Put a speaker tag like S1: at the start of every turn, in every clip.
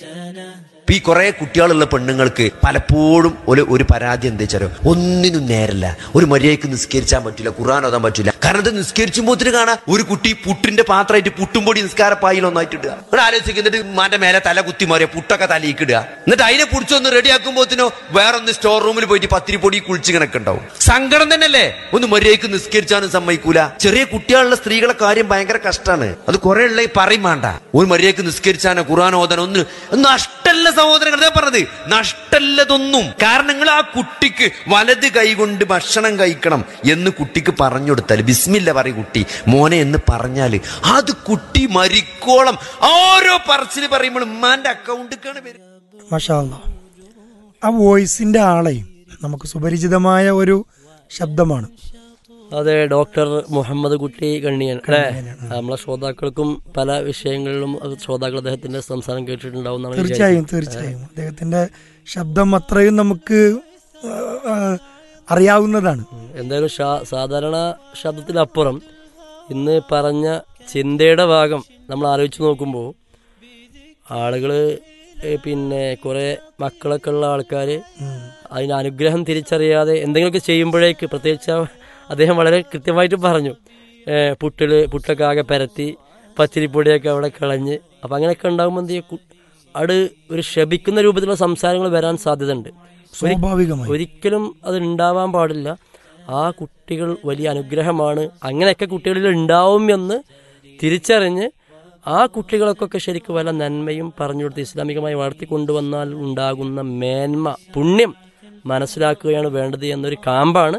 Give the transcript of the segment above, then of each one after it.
S1: ഇപ്പൊ ഈ കുറെ കുട്ടികളുള്ള പെണ്ണുങ്ങൾക്ക് പലപ്പോഴും ഒരു ഒരു പരാതി എന്താ വെച്ചാലോ ഒന്നിനും നേരല്ല ഒരു മര്യാദക്ക് നിസ്കരിച്ചാൻ പറ്റില്ല ഖുർആൻ ഓതാൻ പറ്റില്ല കാരണം ഇത് നിസ്കരിച്ചുമ്പോത്തിന് കാണാം ഒരു കുട്ടി പുട്ടിന്റെ പാത്രമായിട്ട് പുട്ടും പൊടി നിസ്കാര പായിൽ ഒന്നായിട്ട് ഇടുക ഇവിടെ ആലോചിക്കുക എന്നിട്ട് മാന്റെ മേലെ തല കുത്തി മാറിയ പുട്ടൊക്കെ തലയിക്ക് ഇടുക എന്നിട്ട് അതിനെ പിടിച്ചൊന്ന് റെഡി ആക്കുമ്പോത്തിനോ വേറൊന്ന് സ്റ്റോർ റൂമിൽ പോയിട്ട് പത്തിരി പൊടി കുളിച്ച് കണക്ക് ഉണ്ടാവും സങ്കടം തന്നെയല്ലേ ഒന്ന് മര്യാദക്ക് നിസ്കരിച്ചാനും സമ്മതിക്കൂല ചെറിയ കുട്ടികളുള്ള സ്ത്രീകളെ കാര്യം ഭയങ്കര കഷ്ടമാണ് അത് കുറെ ഉള്ള ഈ പറയും വേണ്ട ഒരു മര്യാദക്ക് നിസ്കരിച്ചാനോ ഖുർആൻ ഓതാനോ ഒന്ന് നഷ്ടല്ല സഹോദരങ്ങൾ അതേ പറഞ്ഞത് നഷ്ടല്ലതൊന്നും കാരണം നിങ്ങൾ ആ കുട്ടിക്ക് വലത് കൈ കൊണ്ട് ഭക്ഷണം കഴിക്കണം എന്ന് കുട്ടിക്ക് പറഞ്ഞു കൊടുത്താൽ ബിസ്മില്ല പറയും കുട്ടി മോനെ എന്ന് പറഞ്ഞാല് അത് കുട്ടി മരിക്കോളം ഓരോ പറച്ചിൽ പറയുമ്പോൾ ഉമ്മാന്റെ അക്കൗണ്ടിക്കാണ് വരും
S2: മാഷാ അല്ലാ. ആ വോയിസിന്റെ ആളെയും നമുക്ക് സുപരിചിതമായ ഒരു ശബ്ദമാണ്
S3: അതെ ഡോക്ടർ മുഹമ്മദ് കുട്ടി കണ്ണിയൻ അല്ലേ നമ്മളെ ശ്രോതാക്കൾക്കും പല വിഷയങ്ങളിലും അത് ശ്രോതാക്കൾ അദ്ദേഹത്തിന്റെ സംസാരം കേട്ടിട്ടുണ്ടാവും എന്നാണ്
S2: തീർച്ചയായും തീർച്ചയായും അദ്ദേഹത്തിന്റെ ശബ്ദം അത്രയും നമുക്ക് ആ, ആ, അറിയാവുന്നതാണ്
S3: ഉം. എന്തായാലും ഷാ- സാധാരണ ശബ്ദത്തിലപ്പുറം ഇന്ന് പറഞ്ഞ ചിന്തയുടെ ഭാഗം നമ്മൾ ആലോചിച്ച് നോക്കുമ്പോൾ ആളുകള് ഏ, പിന്നെ കുറെ മക്കളൊക്കെ ഉള്ള ആൾക്കാര് അതിന് അനുഗ്രഹം തിരിച്ചറിയാതെ എന്തെങ്കിലുമൊക്കെ ചെയ്യുമ്പോഴേക്ക് പ്രത്യേകിച്ച് ആ അദ്ദേഹം വളരെ കൃത്യമായിട്ട് പറഞ്ഞു ഏ, പുട്ടില് പുട്ടൊക്കെ ആകെ പരത്തി പത്തിരിപ്പൊടിയൊക്കെ അവിടെ കളഞ്ഞ് അപ്പം അങ്ങനെയൊക്കെ ഉണ്ടാകുമ്പോൾ എന്ത് ചെയ്യും കു- അവിടെ ഒരു ശപിക്കുന്ന രൂപത്തിലുള്ള സംസാരങ്ങൾ വരാൻ സാധ്യതയുണ്ട് ഒരി-
S2: സ്വാഭാവികമായി
S3: ഒരിക്കലും അത് ഉണ്ടാവാൻ പാടില്ല ആ കുട്ടികൾ വലിയ അനുഗ്രഹമാണ് അങ്ങനെയൊക്കെ കുട്ടികളിൽ ഉണ്ടാവും എന്ന് തിരിച്ചറിഞ്ഞ് ആ കുട്ടികൾക്കൊക്കെ ശരിക്കും വല്ല നന്മയും പറഞ്ഞു കൊടുത്ത് ഇസ്ലാമികമായി വളർത്തിക്കൊണ്ടുവന്നാൽ ഉണ്ടാകുന്ന മേന്മ പുണ്യം മനസ്സിലാക്കുകയാണ് വേണ്ടത് എന്നൊരു കാമ്പാണ്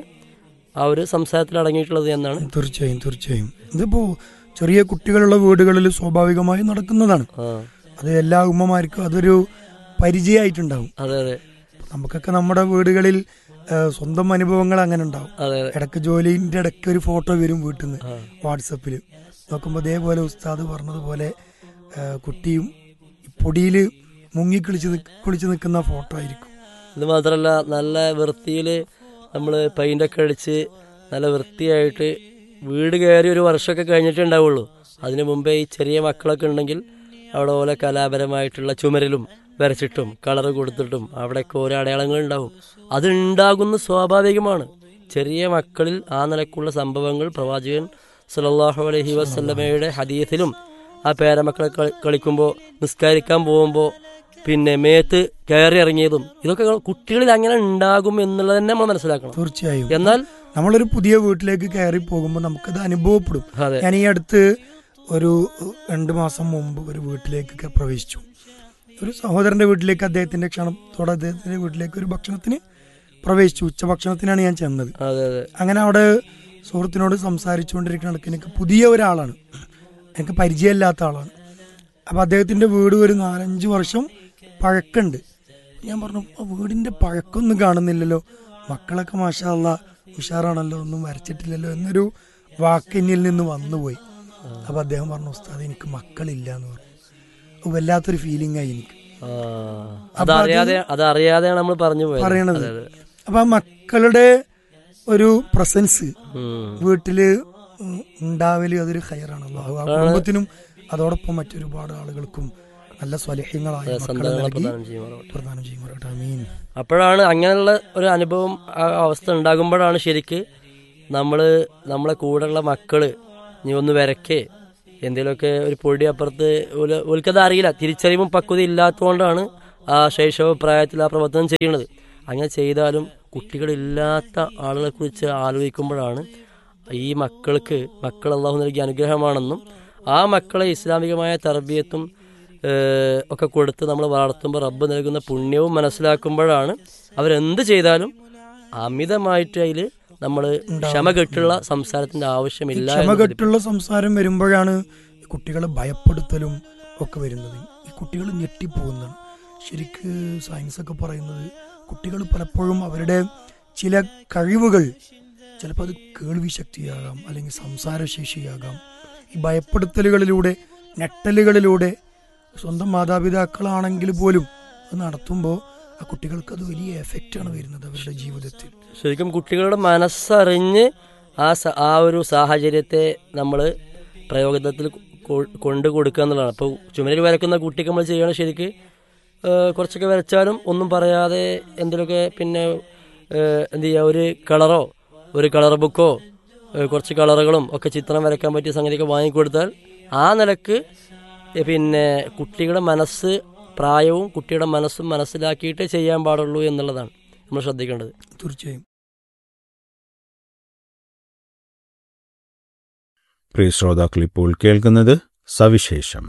S3: ആ ഒരു സംസാരത്തിൽ അടങ്ങിയിട്ടുള്ളത് എന്നാണ്
S2: തീർച്ചയായും തീർച്ചയായും ഇതിപ്പോ ചെറിയ കുട്ടികളുള്ള വീടുകളിൽ സ്വാഭാവികമായി നടക്കുന്നതാണ്
S3: ആ
S2: അത് എല്ലാ ഉമ്മമാർക്കും അതൊരു പരിചയമായിട്ടുണ്ടാവും
S3: അതെ അതെ
S2: നമുക്കൊക്കെ നമ്മുടെ വീടുകളിൽ ആ, സ്വന്തം അനുഭവങ്ങൾ അങ്ങനെ ഉണ്ടാവും
S3: അതെ അതെ
S2: ഇടയ്ക്ക് ജോലിന്റെ ഇടയ്ക്ക് ഒരു ഫോട്ടോ വരും വീട്ടിൽ നിന്ന് വാട്സപ്പിൽ നോക്കുമ്പോൾ ഇതേപോലെ ഉസ്താദ് പറഞ്ഞതുപോലെ ആ, കുട്ടിയും പൊടിയിൽ മുങ്ങി കുളിച്ച് നിക്ക്- കുളിച്ച് നിൽക്കുന്ന ഫോട്ടോ ആയിരിക്കും
S3: ഇത് മാത്രമല്ല നല്ല വൃത്തിയിൽ നമ്മൾ പെയിൻ്റൊക്കെ അടിച്ച് നല്ല വൃത്തിയായിട്ട് വീട് കയറി ഒരു വർഷമൊക്കെ കഴിഞ്ഞിട്ടേ ഉണ്ടാവുള്ളൂ അതിനു മുമ്പേ ഈ ചെറിയ മക്കളൊക്കെ ഉണ്ടെങ്കിൽ അവിടെ ഓരോ കലാപരമായിട്ടുള്ള ചുമരിലും വരച്ചിട്ടും കളർ കൊടുത്തിട്ടും അവിടെയൊക്കെ ഓരോ അടയാളങ്ങൾ ഉണ്ടാവും അതുണ്ടാകുന്ന സ്വാഭാവികമാണ് ചെറിയ മക്കളിൽ ആ നിലക്കുള്ള സംഭവങ്ങൾ പ്രവാചകൻ സല്ലല്ലാഹു അലൈഹി വസല്ലമയുടെ ഹദീസിലും ആ പേരമക്കളെ കളി- കളിക്കുമ്പോൾ നിസ്കരിക്കാൻ പോകുമ്പോൾ പിന്നെ മേത്ത് കയറി ഇറങ്ങിയതും ഇതൊക്കെ കുട്ടികളിൽ അങ്ങനെ ഉണ്ടാകും എന്നുള്ളത് തന്നെ നമ്മൾ മനസ്സിലാക്കണം
S2: തീർച്ചയായും
S3: എന്നാൽ
S2: നമ്മളൊരു പുതിയ വീട്ടിലേക്ക് കയറി പോകുമ്പോൾ നമുക്കത് അനുഭവപ്പെടും
S3: അതെ
S2: ഞാൻ ഈ അടുത്ത് ഒരു രണ്ട് മാസം മുമ്പ് ഒരു വീട്ടിലേക്ക് ഒക്കെ പ്രവേശിച്ചു ഒരു സഹോദരന്റെ വീട്ടിലേക്ക് അദ്ദേഹത്തിന്റെ ക്ഷണത്തോടെ അദ്ദേഹത്തിന്റെ വീട്ടിലേക്ക് ഒരു ഭക്ഷണത്തിന് പ്രവേശിച്ചു ഉച്ചഭക്ഷണത്തിനാണ് ഞാൻ ചെന്നത്
S3: അതെ അതെ
S2: അങ്ങനെ അവിടെ സുഹൃത്തിനോട് സംസാരിച്ചുകൊണ്ടിരിക്കുന്ന ഇടയ്ക്ക് എനിക്ക് പുതിയ ഒരാളാണ് എനിക്ക് പരിചയമില്ലാത്ത ആളാണ് അപ്പൊ അദ്ദേഹത്തിന്റെ വീട് ഒരു നാലഞ്ച് വർഷം പഴക്കമുണ്ട് ഞാൻ പറഞ്ഞു "ആ വീടിന്റെ പഴക്കമൊന്നും കാണുന്നില്ലല്ലോ മക്കളൊക്കെ മാഷാല്ല ഉഷാറാണല്ലോ ഒന്നും വരച്ചിട്ടില്ലല്ലോ എന്നൊരു വാക്ക് എന്നിൽ നിന്ന് വന്നുപോയി അപ്പൊ അദ്ദേഹം പറഞ്ഞു ഉസ്താദ് എനിക്ക് മക്കളില്ല എന്ന് പറഞ്ഞു അത് വല്ലാത്തൊരു ഫീലിംഗ് ആയി എനിക്ക്
S3: ആ, അതറിയാതെ അതറിയാതെയാണ് നമ്മൾ പറഞ്ഞു പോയത്
S2: പറയണത്
S3: അതെ, അതെ.
S2: അപ്പൊ ആ മക്കളുടെ ഒരു പ്രസൻസ്
S3: ഉം.
S2: വീട്ടില് ഉം ഉണ്ടാവല് അതൊരു ഹയറാണല്ലോ ആ കുടുംബത്തിനും അതോടൊപ്പം മറ്റൊരുപാട് ആളുകൾക്കും നല്ല സ്വലഹ്യങ്ങളായ മക്കളെ
S3: സന്താനങ്ങളെ
S2: നൽകി
S3: പ്രദാനം ചെയ്യുമാറാവട്ടെ.
S2: പ്രധാനം ചെയ്യുമാറാകട്ടെ ആമീൻ
S3: അപ്പോഴാണ് അങ്ങനെയുള്ള ഒരു അനുഭവം ആ അവസ്ഥ ഉണ്ടാകുമ്പോഴാണ് ശരിക്ക് നമ്മൾ നമ്മളെ കൂടെയുള്ള മക്കള് നീ ഒന്ന് വരക്കേ എന്തെങ്കിലുമൊക്കെ ഒരു പൊടി അപ്പുറത്ത് ഓല് ഓൽക്കത് അറിയില്ല തിരിച്ചറിവും പക്വത ഇല്ലാത്തതുകൊണ്ടാണ് ആ ശൈശവ പ്രായത്തിൽ ആ പ്രവർത്തനം ചെയ്യുന്നത് അങ്ങനെ ചെയ്താലും കുട്ടികളില്ലാത്ത ആളുകളെ കുറിച്ച് ആലോചിക്കുമ്പോഴാണ് ഈ മക്കൾക്ക് മക്കൾ അള്ളാഹു നൽകിയ അനുഗ്രഹമാണെന്നും ആ മക്കളെ ഇസ്ലാമികമായ തർബീയത്തും ഏഹ് ഒക്കെ കൊടുത്ത് നമ്മൾ വളർത്തുമ്പോൾ റബ്ബ് നൽകുന്ന പുണ്യവും മനസ്സിലാക്കുമ്പോഴാണ് അവരെന്ത് ചെയ്താലും അമിതമായിട്ട് അതിൽ നമ്മൾ ക്ഷമ കെട്ടുള്ള സംസാരത്തിന്റെ ആവശ്യമില്ല എന്ന്
S2: ക്ഷമകെട്ടുള്ള സംസാരം വരുമ്പോഴാണ് ഈ കുട്ടികളെ ഭയപ്പെടുത്തലും ഒക്കെ വരുന്നത് ഈ കുട്ടികൾ ഞെട്ടിപ്പോകുന്നതാണ് ശരിക്ക് സയൻസ് ഒക്കെ പറയുന്നത് കുട്ടികൾ പലപ്പോഴും അവരുടെ ചില കഴിവുകൾ ചിലപ്പോൾ അത് കേൾവി ശക്തിയാകാം അല്ലെങ്കിൽ സംസാരശേഷിയാകാം ഈ ഭയപ്പെടുത്തലുകളിലൂടെ ഞെട്ടലുകളിലൂടെ സ്വന്തം മാതാപിതാക്കളാണെങ്കിൽ പോലും അത് നടത്തുമ്പോൾ ആ കുട്ടികൾക്ക് അത് വലിയ എഫക്റ്റാണ് വരുന്നത് അവരുടെ ജീവിതത്തിൽ
S3: ശരിക്കും കുട്ടികളുടെ മനസ്സറിഞ്ഞ് ആ സ- ആ ഒരു സാഹചര്യത്തെ നമ്മൾ പ്രയോഗത്തിൽ കൊ- കൊണ്ടു കൊടുക്കുക എന്നുള്ളതാണ് അപ്പോൾ ചുമരിൽ വരക്കുന്ന കുട്ടിക്ക് നമ്മൾ ചെയ്യണം ശരിക്ക് ഏഹ്, കുറച്ചൊക്കെ വരച്ചാലും ഒന്നും പറയാതെ എന്തെങ്കിലുമൊക്കെ പിന്നെ ഏഹ്, എന്ത് ചെയ്യുക ഒരു കളറോ ഒരു കളർ ബുക്കോ ഏഹ്, കുറച്ച് കളറുകളും ഒക്കെ ചിത്രം വരയ്ക്കാൻ പറ്റിയ സംഗതിയൊക്കെ വാങ്ങിക്കൊടുത്താൽ ആ നിലക്ക് ഏഹ്, പിന്നെ കുട്ടികളുടെ മനസ്സ് പ്രായവും കുട്ടിയുടെ മനസ്സും മനസ്സിലാക്കിയിട്ട് ചെയ്യാൻ പാടുള്ളൂ എന്നുള്ളതാണ് നമ്മൾ ശ്രദ്ധിക്കേണ്ടത്
S2: തീർച്ചയായും
S4: പ്രിയ ശ്രോതാക്കൾ ഇപ്പോൾ കേൾക്കുന്നത് സവിശേഷം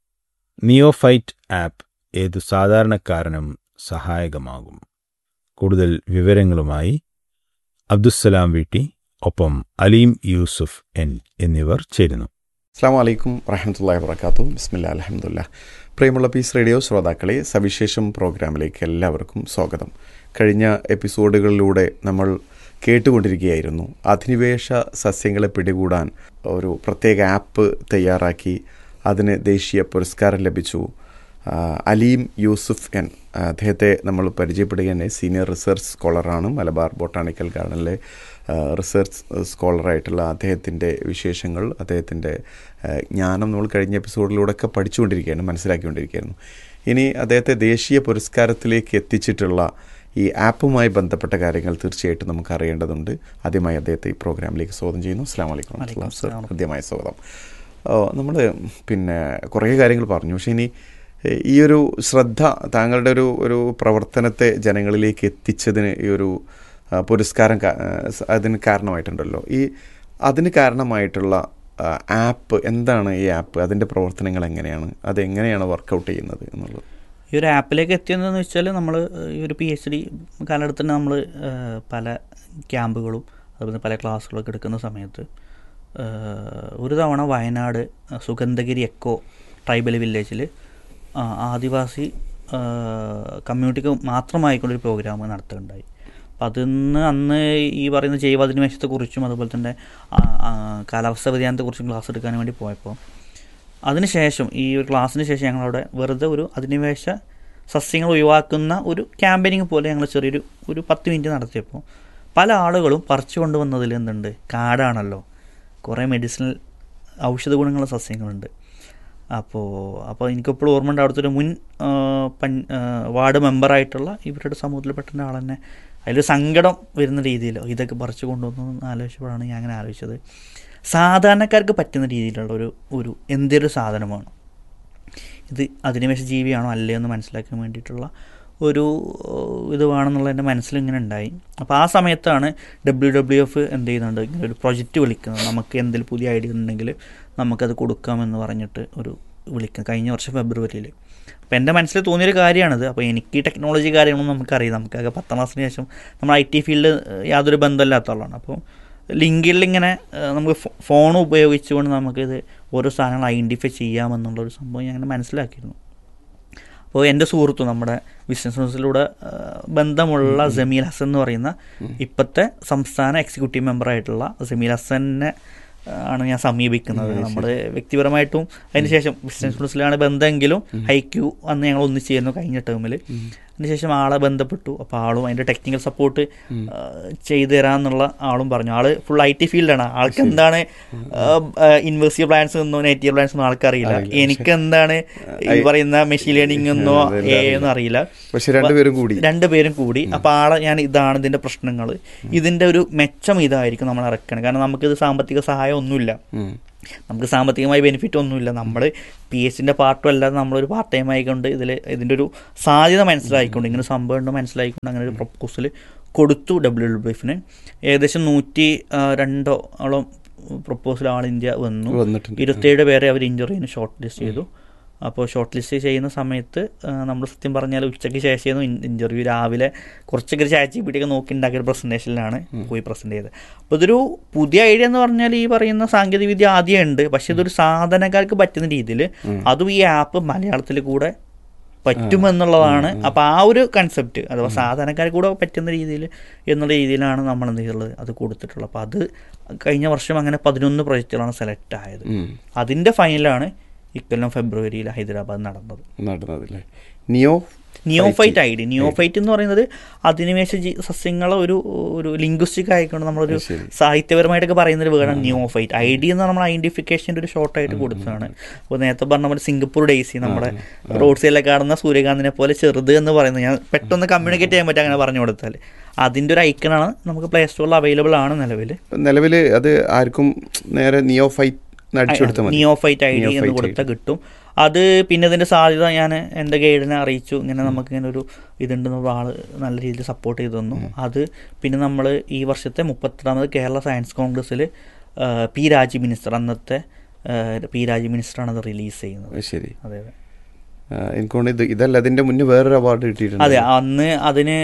S4: നിയോഫൈറ്റ് ആപ്പ് ഏതു സാധാരണക്കാരനും സഹായകമാകും കൂടുതൽ വിവരങ്ങളുമായി അബ്ദുസ്സലാം വീട്ടി ഒപ്പം അലീം യൂസുഫ് എൻ എന്നിവർ ചേരുന്നു
S5: അസ്സാം വലൈക്കും വറഹമത്തല്ലാ വർക്കാത്തു ബിസ്മില്ല അലഹമുല്ല പ്രിയമുള്ള പീസ് റേഡിയോ ശ്രോതാക്കളെ സവിശേഷം പ്രോഗ്രാമിലേക്ക് എല്ലാവർക്കും സ്വാഗതം കഴിഞ്ഞ എപ്പിസോഡുകളിലൂടെ നമ്മൾ കേട്ടുകൊണ്ടിരിക്കുകയായിരുന്നു അധിനിവേശ സസ്യങ്ങളെ പിടികൂടാൻ ഒരു പ്രത്യേക ആപ്പ് തയ്യാറാക്കി അതിന് ദേശീയ പുരസ്കാരം ലഭിച്ചു ആ, അലീം യൂസുഫ് എൻ അദ്ദേഹത്തെ നമ്മൾ പരിചയപ്പെടുക തന്നെ സീനിയർ റിസർച്ച് സ്കോളറാണ് മലബാർ ബൊട്ടാണിക്കൽ ഗാർഡനിലെ ആ, റിസർച്ച് സ്കോളറായിട്ടുള്ള അദ്ദേഹത്തിൻ്റെ വിശേഷങ്ങൾ അദ്ദേഹത്തിൻ്റെ ആ, ജ്ഞാനം നമ്മൾ കഴിഞ്ഞ എപ്പിസോഡിലൂടെയൊക്കെ പഠിച്ചുകൊണ്ടിരിക്കുകയാണ് മനസ്സിലാക്കിക്കൊണ്ടിരിക്കുകയായിരുന്നു ഇനി അദ്ദേഹത്തെ ദേശീയ പുരസ്കാരത്തിലേക്ക് എത്തിച്ചിട്ടുള്ള ഈ ആപ്പുമായി ബന്ധപ്പെട്ട കാര്യങ്ങൾ തീർച്ചയായിട്ടും നമുക്ക് അറിയേണ്ടതുണ്ട് ആദ്യമായി അദ്ദേഹത്തെ ഈ പ്രോഗ്രാമിലേക്ക് സ്വാഗതം ചെയ്യുന്നു അസ്സാം വലൈക്കും വറഹ്മത്തുള്ളാഹി. സർ ഹൃദ്യമായ സ്വാഗതം നമ്മൾ പിന്നെ കുറേ കാര്യങ്ങൾ പറഞ്ഞു പക്ഷേ ഇനി ഏഹ്, ഈ ഒരു ശ്രദ്ധ താങ്കളുടെ ഒരു ഒരു പ്രവർത്തനത്തെ ജനങ്ങളിലേക്ക് എത്തിച്ചതിന് ഈ ഒരു ആ, പുരസ്കാരം കാ- ആ, സ- അതിന് കാരണമായിട്ടുണ്ടല്ലോ ഈ അതിന് കാരണമായിട്ടുള്ള ആപ്പ് എന്താണ് ഈ ആപ്പ് അതിൻ്റെ പ്രവർത്തനങ്ങൾ എങ്ങനെയാണ് അതെങ്ങനെയാണ് വർക്കൗട്ട് ചെയ്യുന്നത് എന്നുള്ളത്
S6: ഈ ഒരു ആപ്പിലേക്ക് എത്തിയതെന്ന് വെച്ചാൽ നമ്മൾ ഈ ഒരു പി എച്ച് ഡി കാലഘട്ടത്തിൽ നമ്മൾ പല ക്യാമ്പുകളും അതുപോലെ പല ക്ലാസ്സുകളൊക്കെ എടുക്കുന്ന സമയത്ത് ഏഹ്, ഒരു തവണ വയനാട് സുഗന്ധഗിരി എക്കോ ട്രൈബൽ വില്ലേജിൽ ആദിവാസി കമ്മ്യൂണിറ്റിക്ക് മാത്രമായിക്കൊണ്ടൊരു പ്രോഗ്രാം നടത്തുകയുണ്ടായി അപ്പം അതിന്ന് അന്ന് ഈ പറയുന്ന ജൈവാധിനിവേശത്തെക്കുറിച്ചും അതുപോലെ തന്നെ ആ, ആ, കാലാവസ്ഥാ വ്യതിയാനത്തെക്കുറിച്ചും ക്ലാസ് എടുക്കാൻ വേണ്ടി പോയപ്പോൾ അതിനുശേഷം ഈ ഒരു ക്ലാസ്സിന് ശേഷം ഞങ്ങളവിടെ വെറുതെ ഒരു അധിനിവേശ സസ്യങ്ങൾ ഒഴിവാക്കുന്ന ഒരു ക്യാമ്പയിനിങ് പോലെ ഞങ്ങൾ ചെറിയൊരു ഒരു പത്ത് മിനിറ്റ് നടത്തിയപ്പോൾ പല ആളുകളും പറിച്ചു കൊണ്ടുവന്നതിൽ എന്തുണ്ട് കാടാണല്ലോ കുറേ മെഡിസിനൽ ഔഷധ ഗുണങ്ങളുള്ള സസ്യങ്ങളുണ്ട് അപ്പോൾ അപ്പോൾ എനിക്കിപ്പോഴും ഓർമ്മയുണ്ട് അവിടുത്തെ ഒരു മുൻ ആ, പൻ ആ, വാർഡ് മെമ്പറായിട്ടുള്ള ഇവരുടെ സമൂഹത്തിൽപ്പെട്ട ഒരാൾ തന്നെ അതിൽ സങ്കടം വരുന്ന രീതിയിൽ ഇതൊക്കെ പറിച്ചു കൊണ്ടുവന്നു എന്ന് ആലോചിച്ചപ്പോഴാണ് ഞാൻ അങ്ങനെ ആലോചിച്ചത് സാധാരണക്കാർക്ക് പറ്റുന്ന രീതിയിലുള്ള ഒരു ഒരു എന്തൊരു സാധനമാണ് ഇത് അധിനിവേശ ജീവിയാണോ അല്ലേ എന്ന് മനസ്സിലാക്കാൻ വേണ്ടിയിട്ടുള്ള ഒരു ഏഹ്, ഇത് വേണമെന്നുള്ള എൻ്റെ മനസ്സിൽ ഇങ്ങനെ ഉണ്ടായി അപ്പോൾ ആ സമയത്താണ് ഡബ്ല്യു ഡബ്ല്യു എഫ് എന്ത് ചെയ്യുന്നുണ്ട് ഇങ്ങനെ ഒരു പ്രൊജക്റ്റ് വിളിക്കുന്നത് നമുക്ക് എന്തെങ്കിലും പുതിയ ഐഡിയ ഉണ്ടെങ്കിൽ നമുക്കത് കൊടുക്കാമെന്ന് പറഞ്ഞിട്ട് ഒരു വിളിക്കുന്നത് കഴിഞ്ഞ വർഷം ഫെബ്രുവരിയിൽ അപ്പോൾ എൻ്റെ മനസ്സിൽ തോന്നിയൊരു കാര്യമാണിത് അപ്പോൾ എനിക്ക് ഈ ടെക്നോളജി കാര്യങ്ങളൊന്നും നമുക്കറിയാം നമുക്കൊക്കെ പത്താം ക്ലാസ്സിന് ശേഷം നമ്മൾ ഐ ടി ഫീൽഡ് യാതൊരു ബന്ധമില്ലാത്ത ആളാണ് അപ്പോൾ ലിങ്കിൽ ഇങ്ങനെ ഏഹ്, നമുക്ക് ഫോൺ ഉപയോഗിച്ചുകൊണ്ട് നമുക്കിത് ഓരോ സാധനങ്ങൾ ഐഡൻറ്റിഫൈ ചെയ്യാമെന്നുള്ളൊരു സംഭവം ഞാൻ അങ്ങനെ മനസ്സിലാക്കിയിരുന്നു അപ്പോൾ എൻ്റെ സുഹൃത്തു നമ്മുടെ ബിസിനസ് ന്യൂസിലൂടെ ഏഹ്, ബന്ധമുള്ള ജമീൽ ഹസൻ എന്ന് പറയുന്ന ഇപ്പോഴത്തെ സംസ്ഥാന എക്സിക്യൂട്ടീവ് മെമ്പറായിട്ടുള്ള ജമീൽ ഹസനെ ഏഹ്, ആണ് ഞാൻ സമീപിക്കുന്നത് നമ്മൾ വ്യക്തിപരമായിട്ടും അതിനുശേഷം ബിസിനസ് ന്യൂസിലാണ് ബന്ധമെങ്കിലും ഹൈക്യു അന്ന് ഞങ്ങൾ ഒന്നിച്ചിരുന്നു കഴിഞ്ഞ ടേമിൽ അതിനുശേഷം ആളെ ബന്ധപ്പെട്ടു അപ്പോൾ ആളും അതിൻ്റെ ടെക്നിക്കൽ സപ്പോർട്ട് ചെയ്തു തരാമെന്നുള്ള ആളും പറഞ്ഞു ആള് ഫുൾ ഐ ടി ഫീൽഡാണ് ആൾക്ക് എന്താണ് ഇൻവേഴ്സീവ് പ്ലാൻസ് എന്നോ നേറ്റീവ് പ്ലാൻസ് ഒന്നും ആൾക്കറിയില്ല എനിക്ക് എന്താണ് ഈ പറയുന്ന മെഷീൻ ലേണിംഗ് എന്നോ എ എന്നോ അറിയില്ല
S5: പക്ഷെ രണ്ടുപേരും കൂടി
S6: രണ്ടുപേരും കൂടി അപ്പോൾ ആളെ ഞാൻ ഇതാണ് ഇതിൻ്റെ പ്രശ്നങ്ങൾ ഇതിൻ്റെ ഒരു മെച്ചം ഇതായിരിക്കും നമ്മൾ ഇറക്കണം കാരണം നമുക്കിത് സാമ്പത്തിക സഹായം ഒന്നുമില്ല
S5: ഉം.
S6: നമുക്ക് സാമ്പത്തികമായി ബെനിഫിറ്റ് ഒന്നുമില്ല നമ്മൾ പി എസിൻ്റെ പാർട്ടും അല്ലാതെ നമ്മളൊരു പാർട്ട് ടൈം ആയിക്കൊണ്ട് ഇതിൽ ഇതിൻ്റെ ഒരു സാധ്യത മനസ്സിലാക്കിക്കൊണ്ട് ഇങ്ങനെ സംഭവം ഉണ്ട് മനസ്സിലാക്കിക്കൊണ്ട് അങ്ങനെ ഒരു പ്രപ്പോസൽ കൊടുത്തു ഡബ്ല്യു ഡബ്ല്യു എഫിന് ഏകദേശം നൂറ്റി ആ, രണ്ടോളം പ്രപ്പോസൽ ആൾ ഇന്ത്യ വന്നു
S5: വന്നിട്ടുണ്ട്
S6: ഇരുപത്തേഴ് പേരെ അവർ ഇൻ്റർവ്യൂവിന് ഷോർട്ട് ലിസ്റ്റ് ചെയ്തു അപ്പോൾ ഷോർട്ട് ലിസ്റ്റ് ചെയ്യുന്ന സമയത്ത് നമ്മൾ സത്യം പറഞ്ഞാൽ ഉച്ചയ്ക്ക് ശേഷം ഇൻ്റർവ്യൂ രാവിലെ കുറച്ചൊക്കെ ഒരു ചാച്ചി പിടിയൊക്കെ നോക്കി ഉണ്ടാക്കിയ ഒരു പ്രസൻറ്റേഷനിലാണ് പോയി പ്രസൻറ്റ് ചെയ്തത് അപ്പോൾ ഇതൊരു പുതിയ ഐഡിയ എന്ന് പറഞ്ഞാൽ ഈ പറയുന്ന സാങ്കേതിക വിദ്യ ആദ്യം ഉണ്ട് പക്ഷേ ഇതൊരു സാധാരണക്കാർക്ക് പറ്റുന്ന രീതിയിൽ അതും ഈ ആപ്പ് മലയാളത്തിൽ കൂടെ പറ്റുമെന്നുള്ളതാണ് അപ്പോൾ ആ ഒരു കൺസെപ്റ്റ് അഥവാ സാധാരണക്കാർക്ക് കൂടെ പറ്റുന്ന രീതിയിൽ എന്നുള്ള രീതിയിലാണ് നമ്മൾ എന്ത് ചെയ്തിട്ടുള്ളത് അത് കൊടുത്തിട്ടുള്ളത് അപ്പോൾ അത് കഴിഞ്ഞ വർഷം അങ്ങനെ പതിനൊന്ന് പ്രൊജക്റ്റുകളാണ് സെലക്ട് ആയത്
S5: ഉം.
S6: അതിൻ്റെ ഫൈനലാണ് ഇക്കൊല്ലം ഫെബ്രുവരിയിൽ ഹൈദരാബാദ് നടന്നത്
S5: നടന്നതല്ലേ neo
S6: Neophyte I D Neophyte എന്ന് പറയുന്നത് അധിനിവേശ ജീ സസ്യങ്ങളെ ഒരു ഒരു ലിംഗ്വിസ്റ്റിക് ആയിക്കൊണ്ട് നമ്മളൊരു
S5: ശരി.
S6: സാഹിത്യപരമായിട്ടൊക്കെ പറയുന്ന ഒരു വേർഡാണ് നിയോഫൈറ്റ് ഐ ഡി എന്ന് നമ്മൾ ഐഡന്റിഫിക്കേഷൻ്റെ ഒരു ഷോർട്ടായിട്ട് കൊടുത്തതാണ് അപ്പോൾ നേരത്തെ പറഞ്ഞ പോലെ സിംഗപ്പൂർ ഡേസി നമ്മുടെ റോഡ് സൈഡിലൊക്കെ കാണുന്ന സൂര്യകാന്തിനെ പോലെ ചെറുത് എന്ന് പറയുന്നത് ഞാൻ പെട്ടെന്ന് കമ്മ്യൂണിക്കേറ്റ് ചെയ്യാൻ പറ്റും അങ്ങനെ പറഞ്ഞു കൊടുത്താൽ അതിൻ്റെ ഒരു ഐക്കണാണ് നമുക്ക് പ്ലേ സ്റ്റോറിൽ അവൈലബിൾ ആണ് നിലവിൽ
S5: നിലവിൽ അത് ആർക്കും നേരെ നിയോ ഫൈറ്റ് അടിച്ചു കൊടുത്താൽ മതി
S6: നിയോഫൈറ്റ് ഐ ഡി എന്ന്
S5: Neophyte
S6: കൊടുത്താൽ കിട്ടും അത് പിന്നെ ഇതിൻ്റെ സാധ്യത ഞാൻ എൻ്റെ ഗൈഡിനെ അറിയിച്ചു ഇങ്ങനെ നമുക്ക് ഇങ്ങനെ ഒരു ഇതുണ്ടെന്നുള്ള ആൾ നല്ല രീതിയിൽ സപ്പോർട്ട് ചെയ്തു തന്നു അത് പിന്നെ നമ്മൾ ഈ വർഷത്തെ മുപ്പത്തെട്ടാമത് കേരള സയൻസ് കോൺഗ്രസ്സിൽ പി രാജി മിനിസ്റ്റർ അന്നത്തെ ആ, പി രാജി മിനിസ്റ്ററാണ് അത് റിലീസ് ചെയ്യുന്നത്
S5: അത് ശരി
S6: അതെ അതെ
S5: ആ, എനിക്ക് തോന്നുന്നു ഇത് ഇതല്ല അതിന്റെ മുന്നേ വേറൊരു അവാർഡ് കിട്ടിയിട്ടുണ്ട്
S6: അതെ അന്ന് അതിന്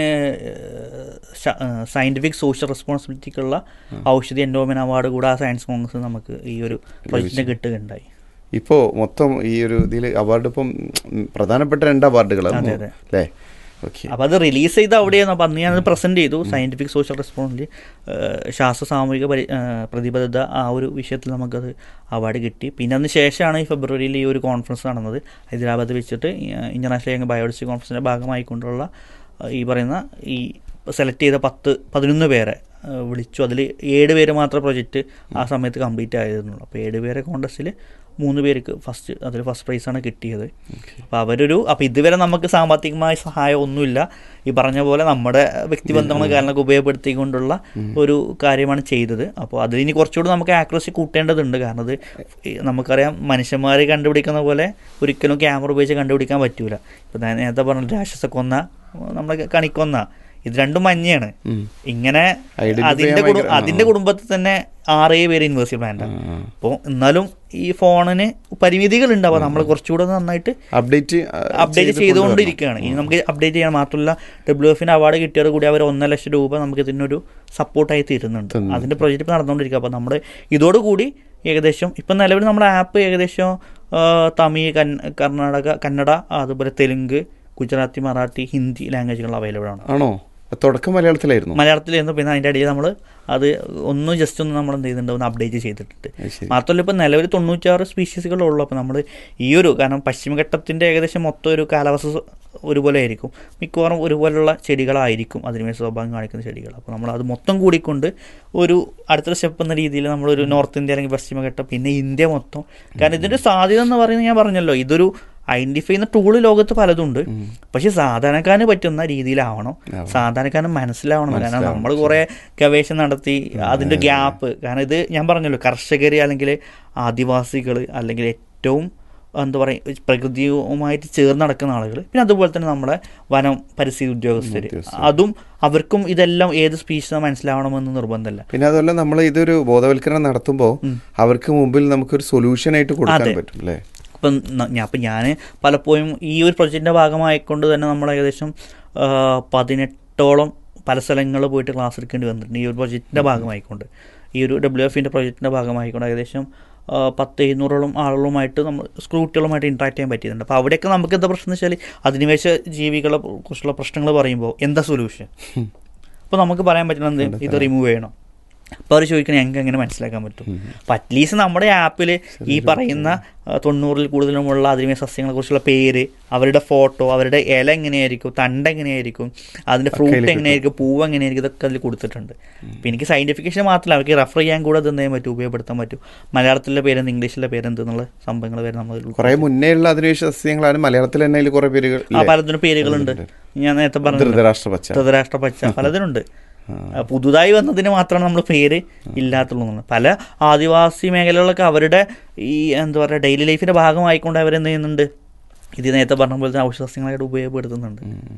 S6: സയന്റിഫിക് സോഷ്യൽ റെസ്പോൺസിബിലിറ്റിക്കുള്ള ഔഷധി എൻഡോമെൻ അവാർഡ് കൂടെ ആ സയൻസ് കോൺഗ്രസ് നമുക്ക് ഈ ഒരു പ്രൊജക്റ്റിന് കിട്ടുകയുണ്ടായി
S5: ഇപ്പോൾ മൊത്തം ഈ ഒരു ഇതിൽ അവാർഡ് ഇപ്പം ഉം, പ്രധാനപ്പെട്ട രണ്ട് അവാർഡുകളാണ്
S6: അതെ, അതെ.
S5: അല്ലേ ഓക്കെ
S6: അപ്പോൾ അത് റിലീസ് ചെയ്ത് അവിടെയാണ് അപ്പോൾ അന്ന് ഞാനത് പ്രസൻറ്റ് ചെയ്തു സയൻറ്റിഫിക് സോഷ്യൽ റെസ്പോൺസിൽ ശാസ്ത്ര സാമൂഹിക പരി ആ, പ്രതിബദ്ധത ആ ഒരു വിഷയത്തിൽ നമുക്കത് അവാർഡ് കിട്ടി പിന്നെ അതിന് ശേഷമാണ് ഈ ഫെബ്രുവരിയിൽ ഈ ഒരു കോൺഫറൻസ് നടന്നത് ഹൈദരാബാദ് വെച്ചിട്ട് ഇൻ്റർനാഷണൽ യങ് ബയോളജി കോൺഫറൻസിൻ്റെ ഭാഗമായിക്കൊണ്ടുള്ള ആ, ഈ പറയുന്ന ഈ സെലക്ട് ചെയ്ത പത്ത് പതിനൊന്ന് പേരെ ആ, വിളിച്ചു അതിൽ ഏഴ് പേര് മാത്രം പ്രൊജക്റ്റ് ആ സമയത്ത് കംപ്ലീറ്റ് ആയിരുന്നുള്ളൂ അപ്പോൾ ഏഴ് പേരെ കോൺടസ്റ്റിൽ മൂന്ന് പേർക്ക് ഫസ്റ്റ് അതിൽ ഫസ്റ്റ് പ്രൈസാണ് കിട്ടിയത് അപ്പോൾ അവരൊരു അപ്പോൾ ഇതുവരെ നമുക്ക് സാമ്പത്തികമായ സഹായം ഒന്നുമില്ല ഈ പറഞ്ഞ പോലെ നമ്മുടെ വ്യക്തിബന്ധങ്ങൾ കാരണമൊക്കെ ഉപയോഗപ്പെടുത്തിക്കൊണ്ടുള്ള ഒരു കാര്യമാണ് ചെയ്തത് അപ്പോൾ അതിൽ ഇനി കുറച്ചുകൂടി നമുക്ക് ആക്യുറസി കൂട്ടേണ്ടതുണ്ട് കാരണം അത് ഈ നമുക്കറിയാം മനുഷ്യന്മാർ കണ്ടുപിടിക്കുന്ന പോലെ ഒരിക്കലും ക്യാമറ ഉപയോഗിച്ച് കണ്ടുപിടിക്കാൻ പറ്റൂല ഇപ്പം ഞാൻ നേരത്തെ പറഞ്ഞ രാക്ഷസ കൊന്ന നമ്മളെ കണിക്കൊന്ന ഇത് രണ്ടും മഞ്ഞയാണ് ഇങ്ങനെ
S5: Identify
S6: അതിന്റെ
S5: ചെയ്യാൻ
S6: കുടു-
S5: ഭയങ്കര-
S6: അതിന്റെ കുടുംബത്തിൽ തന്നെ ആറേഴ് പേര് ഇൻവേഴ്സി പ്ലാന്റ് അപ്പോൾ എന്നാലും ഈ ഫോണിന് പരിമിതികളുണ്ട് അപ്പോൾ നമ്മൾ കുറച്ചുകൂടെ നന്നായിട്ട്
S5: അപ്ഡേറ്റ്
S6: അപ്ഡേറ്റ് ചെയ്തുകൊണ്ടിരിക്കുകയാണ് ഇനി നമുക്ക് അപ്ഡേറ്റ് ചെയ്യാൻ മാത്രമല്ല ഡബ്ല്യു എഫിന് അവാർഡ് കിട്ടിയത് കൂടി അവർ ഒന്നര ലക്ഷം രൂപ നമുക്ക് ഇതിനൊരു സപ്പോർട്ടായി തരുന്നുണ്ട് അതിന്റെ പ്രൊജക്റ്റ് ഇപ്പോൾ നടന്നുകൊണ്ടിരിക്കുക അപ്പോൾ നമ്മുടെ ഇതോടുകൂടി ഏകദേശം ഇപ്പം നിലവിൽ നമ്മുടെ ആപ്പ് ഏകദേശം ആ, തമിഴ് കൻ- കർണാടക കന്നഡ അതുപോലെ തെലുങ്ക് ഗുജറാത്തി മറാഠി ഹിന്ദി ലാംഗ്വേജുകൾ അവൈലബിൾ ആണ്
S5: ആണോ തുടക്കം മലയാളത്തിലായിരുന്നു
S6: മലയാളത്തിലായിരുന്നു പിന്നെ അതിൻ്റെ അടിയിൽ നമ്മൾ അത് ഒന്ന് ജസ്റ്റ് ഒന്ന് നമ്മൾ എന്ത് ചെയ്തിട്ടുണ്ട് ഒന്ന് അപ്ഡേറ്റ് ചെയ്തിട്ടുണ്ട്
S5: അത് ശരി.
S6: മാത്രമല്ല ഇപ്പോൾ നിലവിൽ തൊണ്ണൂറ്റാറ് സ്പീഷീസുകളുള്ളൂ അപ്പോൾ നമ്മൾ ഈ ഒരു കാരണം പശ്ചിമഘട്ടത്തിൻ്റെ ഏകദേശം മൊത്തം ഒരു കാലാവസ്ഥ സ- ഒരുപോലെ ആയിരിക്കും മിക്കവാറും ഒരുപോലുള്ള ചെടികളായിരിക്കും അതിനുമേൽ സ്വഭാവം കാണിക്കുന്ന ചെടികൾ അപ്പോൾ നമ്മൾ അത് മൊത്തം കൂടിക്കൊണ്ട് ഒരു അടുത്തൊരു സ്റ്റെപ്പ് എന്ന രീതിയിൽ നമ്മളൊരു നോർത്ത് ഇന്ത്യ അല്ലെങ്കിൽ പശ്ചിമഘട്ടം പിന്നെ ഇന്ത്യ മൊത്തം കാരണം ഇതിൻ്റെ സാധ്യത എന്ന് പറയുന്നത് ഞാൻ പറഞ്ഞല്ലോ ഇതൊരു ഐഡന്റിഫൈ ചെയ്യുന്ന ടൂള് ലോകത്ത് പലതുണ്ട് പക്ഷെ സാധാരണക്കാരന് പറ്റുന്ന രീതിയിലാവണം സാധാരണക്കാരന് മനസ്സിലാവണം കാരണം നമ്മൾ കുറെ ഗവേഷണം നടത്തി അതിന്റെ ഗ്യാപ്പ് കാരണം ഇത് ഞാൻ പറഞ്ഞല്ലോ കർഷകർ അല്ലെങ്കിൽ ആദിവാസികൾ അല്ലെങ്കിൽ ഏറ്റവും എന്താ പറയുക പ്രകൃതിയുമായിട്ട് ചേർന്ന് നടക്കുന്ന ആളുകൾ പിന്നെ അതുപോലെ തന്നെ നമ്മുടെ വനം പരിസ്ഥിതി ഉദ്യോഗസ്ഥർ അതും അവർക്കും ഇതെല്ലാം ഏത് സ്പീഷീസ് മനസ്സിലാവണമെന്ന് നിർബന്ധമല്ല
S5: പിന്നെ അതുപോലെ നമ്മൾ ഇതൊരു ബോധവൽക്കരണം നടത്തുമ്പോൾ അവർക്ക് മുമ്പിൽ നമുക്കൊരു സൊല്യൂഷൻ ആയിട്ട് കൊടുക്കാൻ
S6: അതെ.
S5: പറ്റും അല്ലേ
S6: ഇപ്പം ന- ഞാൻ ഇപ്പം ഞാൻ പലപ്പോഴും ഈ ഒരു പ്രൊജക്റ്റിൻ്റെ ഭാഗമായിക്കൊണ്ട് തന്നെ നമ്മൾ ഏകദേശം ആ, പതിനെട്ടോളം പല സ്ഥലങ്ങളിൽ പോയിട്ട് ക്ലാസ് എടുക്കേണ്ടി വന്നിട്ടുണ്ട് ഈ ഒരു പ്രൊജക്റ്റിൻ്റെ ഭാഗമായിക്കൊണ്ട് ഈ ഒരു ഡബ്ല്യു എഫിൻ്റെ പ്രൊജക്റ്റിൻ്റെ ഭാഗമായിക്കൊണ്ട് ഏകദേശം ആ, പത്ത് എഴുന്നൂറോളം ആളുകളുമായിട്ട് നമ്മൾ സ്കൂൾ കുട്ടികളുമായിട്ട് ഇൻട്രാക്ട് ചെയ്യാൻ പറ്റിയിട്ടുണ്ട് അപ്പോൾ അവിടെയൊക്കെ നമുക്ക് എന്താ പ്രശ്നം എന്ന് വെച്ചാൽ അധിനിവേശ ജീവികളെ കുറിച്ചുള്ള പ്രശ്നങ്ങൾ പറയുമ്പോൾ എന്താ സൊല്യൂഷൻ അപ്പോൾ നമുക്ക് പറയാൻ പറ്റുന്നത് എന്ത്? ഇത് റിമൂവ് ചെയ്യണം അപ്പോൾ അവർ ചോദിക്കണം ഞങ്ങൾക്ക് എങ്ങനെ മനസ്സിലാക്കാൻ പറ്റും അപ്പം അറ്റ്ലീസ്റ്റ് നമ്മുടെ ആപ്പിൽ ഈ പറയുന്ന ആ, തൊണ്ണൂറിൽ കൂടുതലുമുള്ള അതിമയ സസ്യങ്ങളെ കുറിച്ചുള്ള പേര് അവരുടെ ഫോട്ടോ അവരുടെ ഇല എങ്ങനെയായിരിക്കും തണ്ട് എങ്ങനെയായിരിക്കും അതിൻ്റെ ഫ്രൂട്ട് എങ്ങനെയായിരിക്കും പൂവ് എങ്ങനെയായിരിക്കും ഇതൊക്കെ അതിൽ കൊടുത്തിട്ടുണ്ട് അപ്പം എനിക്ക് സയൻറ്റിഫിക്കേഷൻ മാത്രമല്ല അവർക്ക് റെഫർ ചെയ്യാൻ കൂടെ അത് എന്ത് ചെയ്യാൻ പറ്റും ഉപയോഗപ്പെടുത്താൻ പറ്റും മലയാളത്തിലെ പേരെന്ത് ഇംഗ്ലീഷിലെ പേരെന്ത് എന്നുള്ള സംഭവങ്ങൾ വരെ നമ്മൾ അതിൽ
S5: കുറെ മുന്നേ ഉള്ള അധിനിവേശ സസ്യങ്ങളാണ് മലയാളത്തിൽ തന്നെ അതിൽ കുറെ പേരുകൾ
S6: ആ പലതിനും പേരുകളുണ്ട് ഞാൻ നേരത്തെ പറഞ്ഞു
S5: ധൃതരാഷ്ട്ര പച്ച
S6: ധൃതരാഷ്ട്ര പച്ച പലതിനുണ്ട് ആ, പുതുതായി വന്നതിന് മാത്രമാണ് നമ്മൾ പേര് ഇല്ലാത്തുള്ളൂ എന്നുള്ളത്. പല ആദിവാസി മേഖലകളിലൊക്കെ അവരുടെ ഈ എന്താ പറയുക ഡെയിലി ലൈഫിന്റെ ഭാഗമായിക്കൊണ്ട് അവരെന്ത് ചെയ്യുന്നുണ്ട് ഇത് നേരത്തെ പറഞ്ഞ പോലെ തന്നെ ഔഷധസസ്യങ്ങളായിട്ട് ഉപയോഗപ്പെടുത്തുന്നുണ്ട്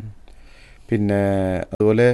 S5: പിന്നെ അതുപോലെ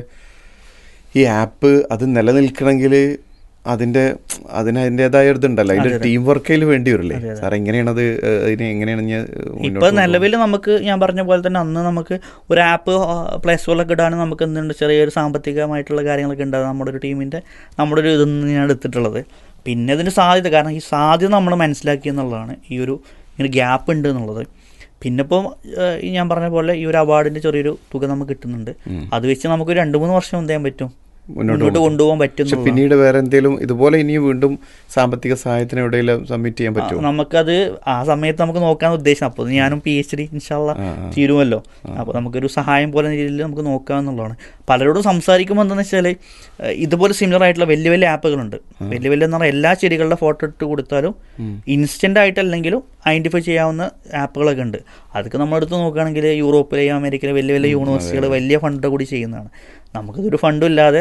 S5: ഈ ആപ്പ് അത് നിലനിൽക്കണമെങ്കിൽ അതിന്റെ അതിന് അതിൻ്റെതായ ഒരു ഇതുണ്ടല്ലോ അതിന്റെ ടീം വർക്കയിൽ വേണ്ടി വരില്ലേ സാർ എങ്ങനെയാണ് അത് ഏഹ്, അതിനെ എങ്ങനെയാണ് ഞാൻ
S6: ഇപ്പൊ നിലവിൽ നമുക്ക് ഞാൻ പറഞ്ഞ പോലെ തന്നെ അന്ന് നമുക്ക് ഒരു ആപ്പ് പ്ലേ സ്റ്റോറിലൊക്കെ ഇടാനും നമുക്ക് എന്തുണ്ട് ചെറിയൊരു സാമ്പത്തികമായിട്ടുള്ള കാര്യങ്ങളൊക്കെ ഉണ്ടാകും നമ്മുടെ ഒരു ടീമിന്റെ നമ്മുടെ ഒരു ഇതിൽ നിന്നാണ് എടുത്തിട്ടുള്ളത് പിന്നെ ഇതിന് സാധ്യത കാരണം ഈ സാധ്യത നമ്മൾ മനസ്സിലാക്കി എന്നുള്ളതാണ് ഈ ഒരു ഇങ്ങനെ ഗ്യാപ്പ് ഉണ്ട് എന്നുള്ളത് പിന്നെ ഇപ്പോൾ ഞാൻ പറഞ്ഞ പോലെ ഈ ഒരു അവാർഡിന്റെ ചെറിയൊരു തുക നമുക്ക് കിട്ടുന്നുണ്ട് അത് വെച്ച് നമുക്ക് രണ്ട് മൂന്ന് വർഷം എന്ത് ചെയ്യാൻ പറ്റും മുന്നോട്ട് കൊണ്ടുപോകാൻ പറ്റും
S5: പക്ഷെ പിന്നീട് വേറെ എന്തെങ്കിലും ഇതുപോലെ ഇനിയും വീണ്ടും സാമ്പത്തിക സഹായത്തിന് എവിടെയെങ്കിലും സബ്മിറ്റ് ചെയ്യാൻ പറ്റുമോ
S6: നമുക്കത് ആ സമയത്ത് നമുക്ക് നോക്കാൻ ഉദ്ദേശം അപ്പോൾ ഞാനും പി എച്ച് ഡി ഇൻഷാല്ല തീരുമല്ലോ അപ്പോൾ നമുക്കൊരു സഹായം പോലെ രീതിയിൽ നമുക്ക് നോക്കാമെന്നുള്ളതാണ് പലരോടും സംസാരിക്കുമ്പോൾ എന്താണെന്ന് വെച്ചാൽ ഇതുപോലെ സിമിലർ ആയിട്ടുള്ള വലിയ വലിയ ആപ്പുകളുണ്ട് വലിയ വലിയ എന്ന് പറഞ്ഞാൽ എല്ലാ ചെടികളുടെ ഫോട്ടോ ഇട്ട് കൊടുത്താലും ഇൻസ്റ്റൻ്റ് ആയിട്ടല്ലെങ്കിലും ഐഡൻറ്റിഫൈ ചെയ്യാവുന്ന ആപ്പുകളൊക്കെ ഉണ്ട് അതൊക്കെ നമ്മളെടുത്ത് നോക്കുകയാണെങ്കിൽ യൂറോപ്പിലെയും അമേരിക്കയിലെ വലിയ വലിയ യൂണിവേഴ്സിറ്റികൾ വലിയ ഫണ്ട് കൂടി ചെയ്യുന്നതാണ് നമുക്കിതൊരു ഫണ്ടും ഇല്ലാതെ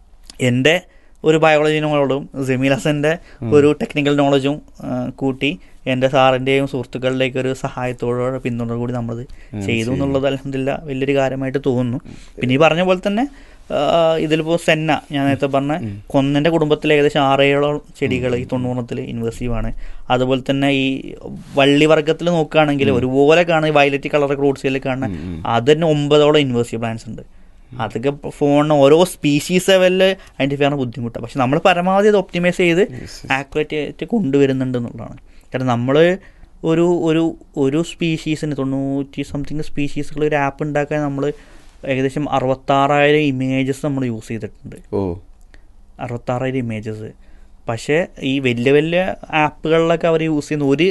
S6: എൻ്റെ ഒരു ബയോളജി നോളജും ജമീൽ ഹസൻ്റെ ഒരു ടെക്നിക്കൽ നോളജും ആ, കൂട്ടി എൻ്റെ സാറിൻ്റെയും സുഹൃത്തുക്കളുടെയൊക്കെ ഒരു സഹായത്തോടെ പിന്തുണ കൂടി നമ്മളത് ചെയ്തു എന്നുള്ളത് അലഹമില്ല വലിയൊരു കാര്യമായിട്ട് തോന്നുന്നു പിന്നെ ഈ പറഞ്ഞ പോലെ തന്നെ ആ, ഇതിലിപ്പോൾ സെന്ന ഞാൻ നേരത്തെ പറഞ്ഞ കൊന്നൻ്റെ കുടുംബത്തിൽ ഏകദേശം ആറേഴോളം ചെടികൾ ഈ തൊണ്ണൂറത്തിൽ ഇൻവേസീവാണ് അതുപോലെ തന്നെ ഈ വള്ളി വർഗ്ഗത്തിൽ നോക്കുകയാണെങ്കിൽ ഒരുപോലെ കാണുന്ന വയലറ്റ് കളർ റോഡ്സിൽ കാണുന്ന അത് തന്നെ ഒമ്പതോളം ഇൻവേസീവ് പ്ലാന്റ്സ് ഉണ്ട് അതൊക്കെ ഫോണിന് ഓരോ സ്പീഷീസ് ലെവലിൽ ഐഡൻറ്റിഫൈ ചെയ്യാൻ ബുദ്ധിമുട്ടാണ് പക്ഷെ നമ്മൾ പരമാവധി അത് ഒപ്റ്റിമൈസ് ചെയ്ത് ആക്യുറേറ്റ് ആയിട്ട് കൊണ്ടുവരുന്നുണ്ട് എന്നുള്ളതാണ് കാരണം നമ്മൾ ഒരു ഒരു ഒരു സ്പീഷീസിന് തൊണ്ണൂറ്റി സംതിങ് സ്പീഷീസുകൾ ഒരു ആപ്പ് ഉണ്ടാക്കാൻ നമ്മൾ ഏകദേശം അറുപത്താറായിരം ഇമേജസ് നമ്മൾ യൂസ് ചെയ്തിട്ടുണ്ട്
S5: ഓ
S6: അറുപത്താറായിരം ഇമേജസ് പക്ഷേ ഈ വലിയ വലിയ ആപ്പുകളിലൊക്കെ അവർ യൂസ് ചെയ്യുന്ന ഒരു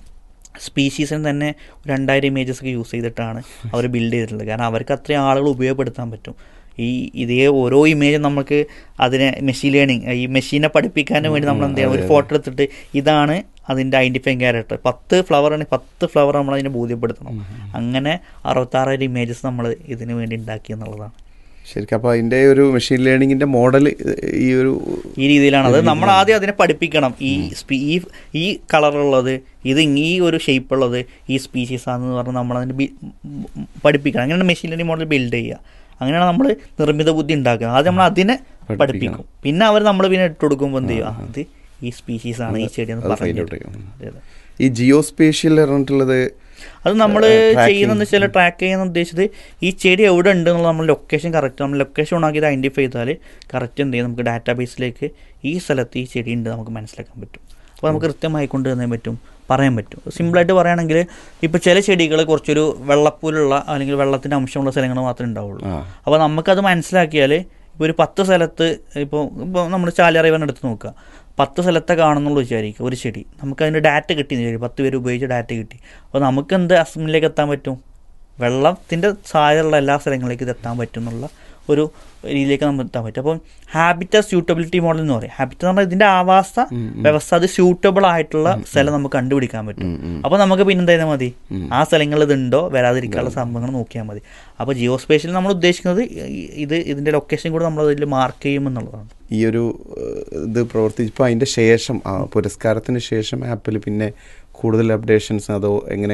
S6: സ്പീഷീസിന് തന്നെ രണ്ടായിരം ഇമേജസ് ഒക്കെ യൂസ് ചെയ്തിട്ടാണ് അവർ ബിൽഡ് ചെയ്തിട്ടുള്ളത് കാരണം അവർക്ക് അത്രയും ആളുകൾ ഉപയോഗപ്പെടുത്താൻ പറ്റും ഈ ഇതേ ഓരോ ഇമേജും നമുക്ക് അതിനെ മെഷീൻ ലേണിംഗ് ഈ മെഷീനെ പഠിപ്പിക്കാനും വേണ്ടി നമ്മൾ എന്ത് ചെയ്യണം ഒരു ഫോട്ടോ എടുത്തിട്ട് ഇതാണ് അതിൻ്റെ ഐഡൻറ്റിഫൈങ് ക്യാരക്ടർ പത്ത് ഫ്ലവർ ആണെങ്കിൽ പത്ത് ഫ്ലവർ നമ്മൾ അതിനെ ബോധ്യപ്പെടുത്തണം അങ്ങനെ അറുപത്താറായിരം ഇമേജസ് നമ്മൾ ഇതിന് വേണ്ടി ഉണ്ടാക്കി എന്നുള്ളതാണ്
S5: ശരിക്കും അപ്പോൾ അതിൻ്റെ ഒരു മെഷീൻ ലേണിങ്ങിൻ്റെ മോഡൽ ഈ ഒരു
S6: ഈ രീതിയിലാണ് അത് നമ്മൾ ആദ്യം അതിനെ പഠിപ്പിക്കണം ഈ സ്പീ ഈ ഈ കളറുള്ളത് ഇത് ഈ ഒരു ഷേപ്പ് ഉള്ളത് ഈ സ്പീഷീസ് ആണെന്ന് പറഞ്ഞ് നമ്മൾ അതിന് ബി- ഉം പഠിപ്പിക്കണം അങ്ങനെയാണ് മെഷീൻ ലേണിംഗ് മോഡൽ ബിൽഡ് ചെയ്യുക അങ്ങനെയാണ് നമ്മൾ നിർമ്മിത ബുദ്ധി ഉണ്ടാക്കുക ആദ്യം നമ്മൾ അതിനെ പഠിപ്പിക്കും പിന്നെ അവർ നമ്മൾ പിന്നെ ഇട്ട് കൊടുക്കുമ്പോൾ എന്ത് ചെയ്യും ആ, ഇത് ഈ സ്പീഷീസ് ആണ് ഈ ചെടി എന്ന്
S5: അത്
S6: പറഞ്ഞു
S5: find out ചെയ്യും.
S6: അതെ, അതെ.
S5: ഈ ജിയോ സ്പേഷ്യൽ പറഞ്ഞിട്ടുള്ളത്
S6: അത് നമ്മൾ
S5: tracking.
S6: ചെയ്യുന്നതെന്ന് വെച്ചാൽ ട്രാക്ക് ചെയ്യുന്ന ഉദ്ദേശിച്ചത് ഈ ചെടി എവിടെ ഉണ്ട് എന്നുള്ള നമ്മൾ ലൊക്കേഷൻ കറക്റ്റ് നമ്മൾ ലൊക്കേഷൻ ഓണാക്കി ഐഡൻറ്റിഫൈ ചെയ്താൽ കറക്റ്റ് എന്ത് ചെയ്യും നമുക്ക് ഡാറ്റാബേസിലേക്ക് ഈ സ്ഥലത്ത് ഈ ചെടി ഉണ്ട് നമുക്ക് മനസ്സിലാക്കാൻ പറ്റും അപ്പോൾ നമുക്ക് കൃത്യമായി കൊണ്ടുവന്നേ പറ്റും പറയാൻ പറ്റും സിമ്പിളായിട്ട് പറയുകയാണെങ്കിൽ ഇപ്പോൾ ചില ചെടികൾ കുറച്ചൊരു വെള്ളപ്പൂലുള്ള അല്ലെങ്കിൽ വെള്ളത്തിൻ്റെ അംശമുള്ള സ്ഥലങ്ങൾ മാത്രമേ ഉണ്ടാവുള്ളൂ
S5: ആ.
S6: അപ്പോൾ നമുക്കത് മനസ്സിലാക്കിയാൽ ഇപ്പോൾ ഒരു പത്ത് സ്ഥലത്ത് ഇപ്പോൾ ഇപ്പോൾ നമ്മൾ ചാലിയറിവൻ എടുത്ത് നോക്കുക പത്ത് സ്ഥലത്തെ കാണുന്നുള്ളൂ വിചാരിക്കുക ഒരു ചെടി നമുക്ക് അതിൻ്റെ ഡാറ്റ കിട്ടി എന്ന് വിചാരിക്കും പത്ത് പേര് ഉപയോഗിച്ച് ഡാറ്റ കിട്ടി അപ്പോൾ നമുക്ക് എന്ത് അസമിലേക്ക് എത്താൻ പറ്റും വെള്ളത്തിൻ്റെ സാധ്യതയുള്ള എല്ലാ സ്ഥലങ്ങളിലേക്ക് ഇത് എത്താൻ പറ്റും എന്നുള്ള ഒരു രീതിയിലേക്ക് നമുക്ക് എത്താൻ പറ്റും അപ്പം ഹാബിറ്റ സ്യൂട്ടബിലിറ്റി മോഡൽ എന്ന് പറയും ഹാബിറ്റ് എന്ന് പറഞ്ഞാൽ ഇതിൻ്റെ ആവാസ വ്യവസ്ഥ അത് സ്യൂട്ടബിൾ ആയിട്ടുള്ള സ്ഥലം നമുക്ക് കണ്ടുപിടിക്കാൻ പറ്റും അപ്പോൾ നമുക്ക് പിന്നെ എന്തായാലും മതി ആ സ്ഥലങ്ങളിൽ ഇതുണ്ടോ വരാതിരിക്കാനുള്ള സംഭവങ്ങൾ നോക്കിയാൽ മതി അപ്പോൾ ജിയോ സ്പേഷ്യൽ നമ്മൾ ഉദ്ദേശിക്കുന്നത് ഈ- ഇത് ഇതിൻ്റെ ലൊക്കേഷൻ കൂടെ നമ്മൾ അതിൽ മാർക്ക് ചെയ്യുമെന്നുള്ളതാണ്
S5: ഈ ഒരു ഏഹ്, ഇത് പ്രവർത്തിച്ചപ്പോൾ അതിൻ്റെ ശേഷം ആ പുരസ്കാരത്തിന് ശേഷം ആപ്പിൽ പിന്നെ കൂടുതൽ അപ്ഡേഷൻസ് അതോ എങ്ങനെ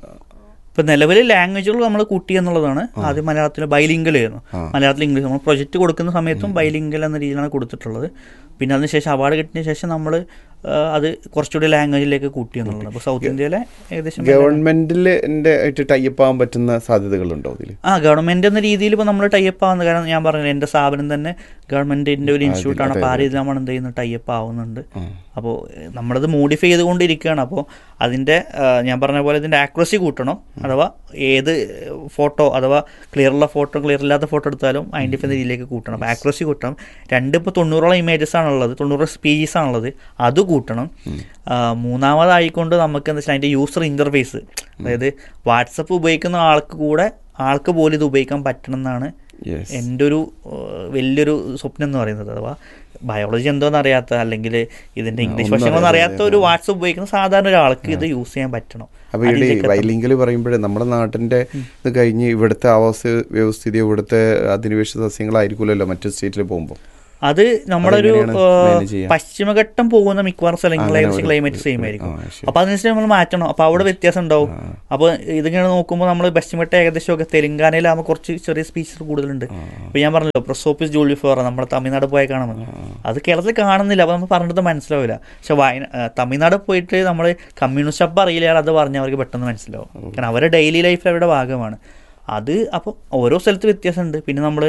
S6: ഇപ്പൊ നിലവിൽ ലാംഗ്വേജുകൾ നമ്മൾ കൂട്ടി എന്നുള്ളതാണ് ആദ്യം മലയാളത്തിൽ ബൈലിംഗലായിരുന്നു മലയാളത്തിൽ ഇംഗ്ലീഷ് നമ്മൾ പ്രൊജക്റ്റ് കൊടുക്കുന്ന സമയത്തും ബൈലിംഗൽ എന്ന രീതിയിലാണ് കൊടുത്തിട്ടുള്ളത് പിന്നെ അതിനുശേഷം അവാർഡ് കിട്ടിയ ശേഷം നമ്മൾ അത് കുറച്ചുകൂടി ലാംഗ്വേജിലേക്ക് കൂട്ടി എന്നുള്ളതാണ് അപ്പോൾ സൗത്ത് ഇന്ത്യയിലെ ഏകദേശം
S5: ഗവൺമെന്റിന്റെ ആയിട്ട് ടൈപ്പ് ആവാൻ പറ്റുന്ന സാധ്യതകളുണ്ടോ അതിൽ
S6: ആ ഗവൺമെന്റ് എന്ന രീതിയിൽ ഇപ്പോൾ നമ്മൾ ടൈപ്പ് ആവുന്ന കാരണം ഞാൻ പറഞ്ഞില്ല എൻ്റെ സ്ഥാപനം തന്നെ ഗവൺമെന്റിന്റെ ഒരു ഇൻസ്റ്റിറ്റ്യൂട്ട് ആണ് അപ്പോൾ ആ രീതിയിൽ നമ്മൾ എന്ത് ചെയ്യുന്നു ടൈപ്പ് ആവുന്നുണ്ട് അപ്പോൾ നമ്മളത് മോഡിഫൈ ചെയ്തുകൊണ്ടിരിക്കുകയാണ് അപ്പോൾ അതിൻ്റെ ആ, ഞാൻ പറഞ്ഞ പോലെ ഇതിൻ്റെ ആക്യുറസി കൂട്ടണം അഥവാ ഏത് ഫോട്ടോ അഥവാ ക്ലിയർ ഉള്ള ഫോട്ടോ ക്ലിയർ ഇല്ലാത്ത ഫോട്ടോ എടുത്താലും ഐഡൻറ്റിഫൈ എന്ന രീതിയിലേക്ക് കൂട്ടണം അപ്പോൾ ആക്യുറസി കൂട്ടണം രണ്ട് ഇപ്പോൾ തൊണ്ണൂറോളം ഇമേജസ് ആണുള്ളത് തൊണ്ണൂറ് സ്പീച്ചസ് ആണുള്ളത് അത് കൂട്ടണം ആ, മൂന്നാമതായിക്കൊണ്ട് നമുക്ക് എന്താ വെച്ചാൽ അതിൻ്റെ യൂസർ ഇൻ്റർഫേസ് അതായത് വാട്സപ്പ് ഉപയോഗിക്കുന്ന ആൾക്ക് കൂടെ ആൾക്ക് പോലും ഇത് ഉപയോഗിക്കാൻ പറ്റണം എന്നാണ്
S5: Yes.
S6: എൻ്റെ ഒരു ഏഹ്, വലിയൊരു സ്വപ്നം എന്ന് പറയുന്നത് അഥവാ ബയോളജി എന്തോന്ന് അറിയാത്ത അല്ലെങ്കിൽ ഇതിന്റെ ഇംഗ്ലീഷ്
S5: ഒന്നും
S6: വശങ്ങളൊന്നും
S5: അറിയാതെ,
S6: അറിയാത്ത ഒരു വാട്സപ്പ് ഉപയോഗിക്കുന്ന സാധാരണ ഒരാൾക്ക് ഇത് യൂസ് ചെയ്യാൻ പറ്റണം
S5: അപ്പോൾ ഇവിടെ
S6: അതിലേക്ക് എത്തണം.
S5: വൈലിംഗിൽ പറയുമ്പോഴേ നമ്മുടെ നാട്ടിന്റെ ഇത് കഴിഞ്ഞ് ഇവിടുത്തെ ആവാസ വ്യവസ്ഥിതി ഇവിടുത്തെ അധിനിവേശ സസ്യങ്ങളായിരിക്കുമല്ലോ മറ്റു സ്റ്റേറ്റിൽ പോകുമ്പോൾ
S6: അത് നമ്മളൊരു
S5: അതെങ്ങനെയാണ്
S6: ഏഹ്,
S5: manage ചെയ്യുക?
S6: പശ്ചിമഘട്ടം പോകുന്ന മിക്കവാറും സ്ഥലങ്ങളിൽ
S5: അങ്ങനെ
S6: ഏകദേശം
S5: ഒരു-
S6: ക്ലൈമറ്റ് സെയിം
S5: ആ,
S6: ആയിരിക്കും
S5: ശരി.
S6: അപ്പോൾ അതിനനുസരിച്ച് നമ്മൾ മാറ്റണം അപ്പോൾ അവിടെ വ്യത്യാസം ഉണ്ടാവും അപ്പോൾ ഇതിങ്ങനെ നോക്കുമ്പോൾ നമ്മൾ പശ്ചിമഘട്ടം ഏകദേശമൊക്കെ തെലുങ്കാനയിലാകുമ്പോൾ കുറച്ച് ചെറിയ സ്പീച്ചസ് കൂടുതലുണ്ട് ഇപ്പോൾ ഞാൻ പറഞ്ഞല്ലോ പ്രൊസോപ്പിസ് ജോളിഫോറ നമ്മുടെ തമിഴ്നാട് പോയാൽ കാണുന്നത് അത് കേരളത്തിൽ കാണുന്നില്ല അപ്പോൾ നമ്മൾ പറഞ്ഞിട്ട് മനസ്സിലാവില്ല പക്ഷെ വയന ആ, തമിഴ്നാട് പോയിട്ട് നമ്മൾ കമ്മ്യൂണിസ്റ്റ് അപ്പം അറിയില്ല അത് പറഞ്ഞാൽ അവർക്ക് പെട്ടെന്ന് മനസ്സിലാവും കാരണം അവരുടെ ഡെയിലി ലൈഫ് അവരുടെ ഭാഗമാണ് അത് അപ്പോൾ ഓരോ സ്ഥലത്ത് വ്യത്യാസമുണ്ട് പിന്നെ നമ്മൾ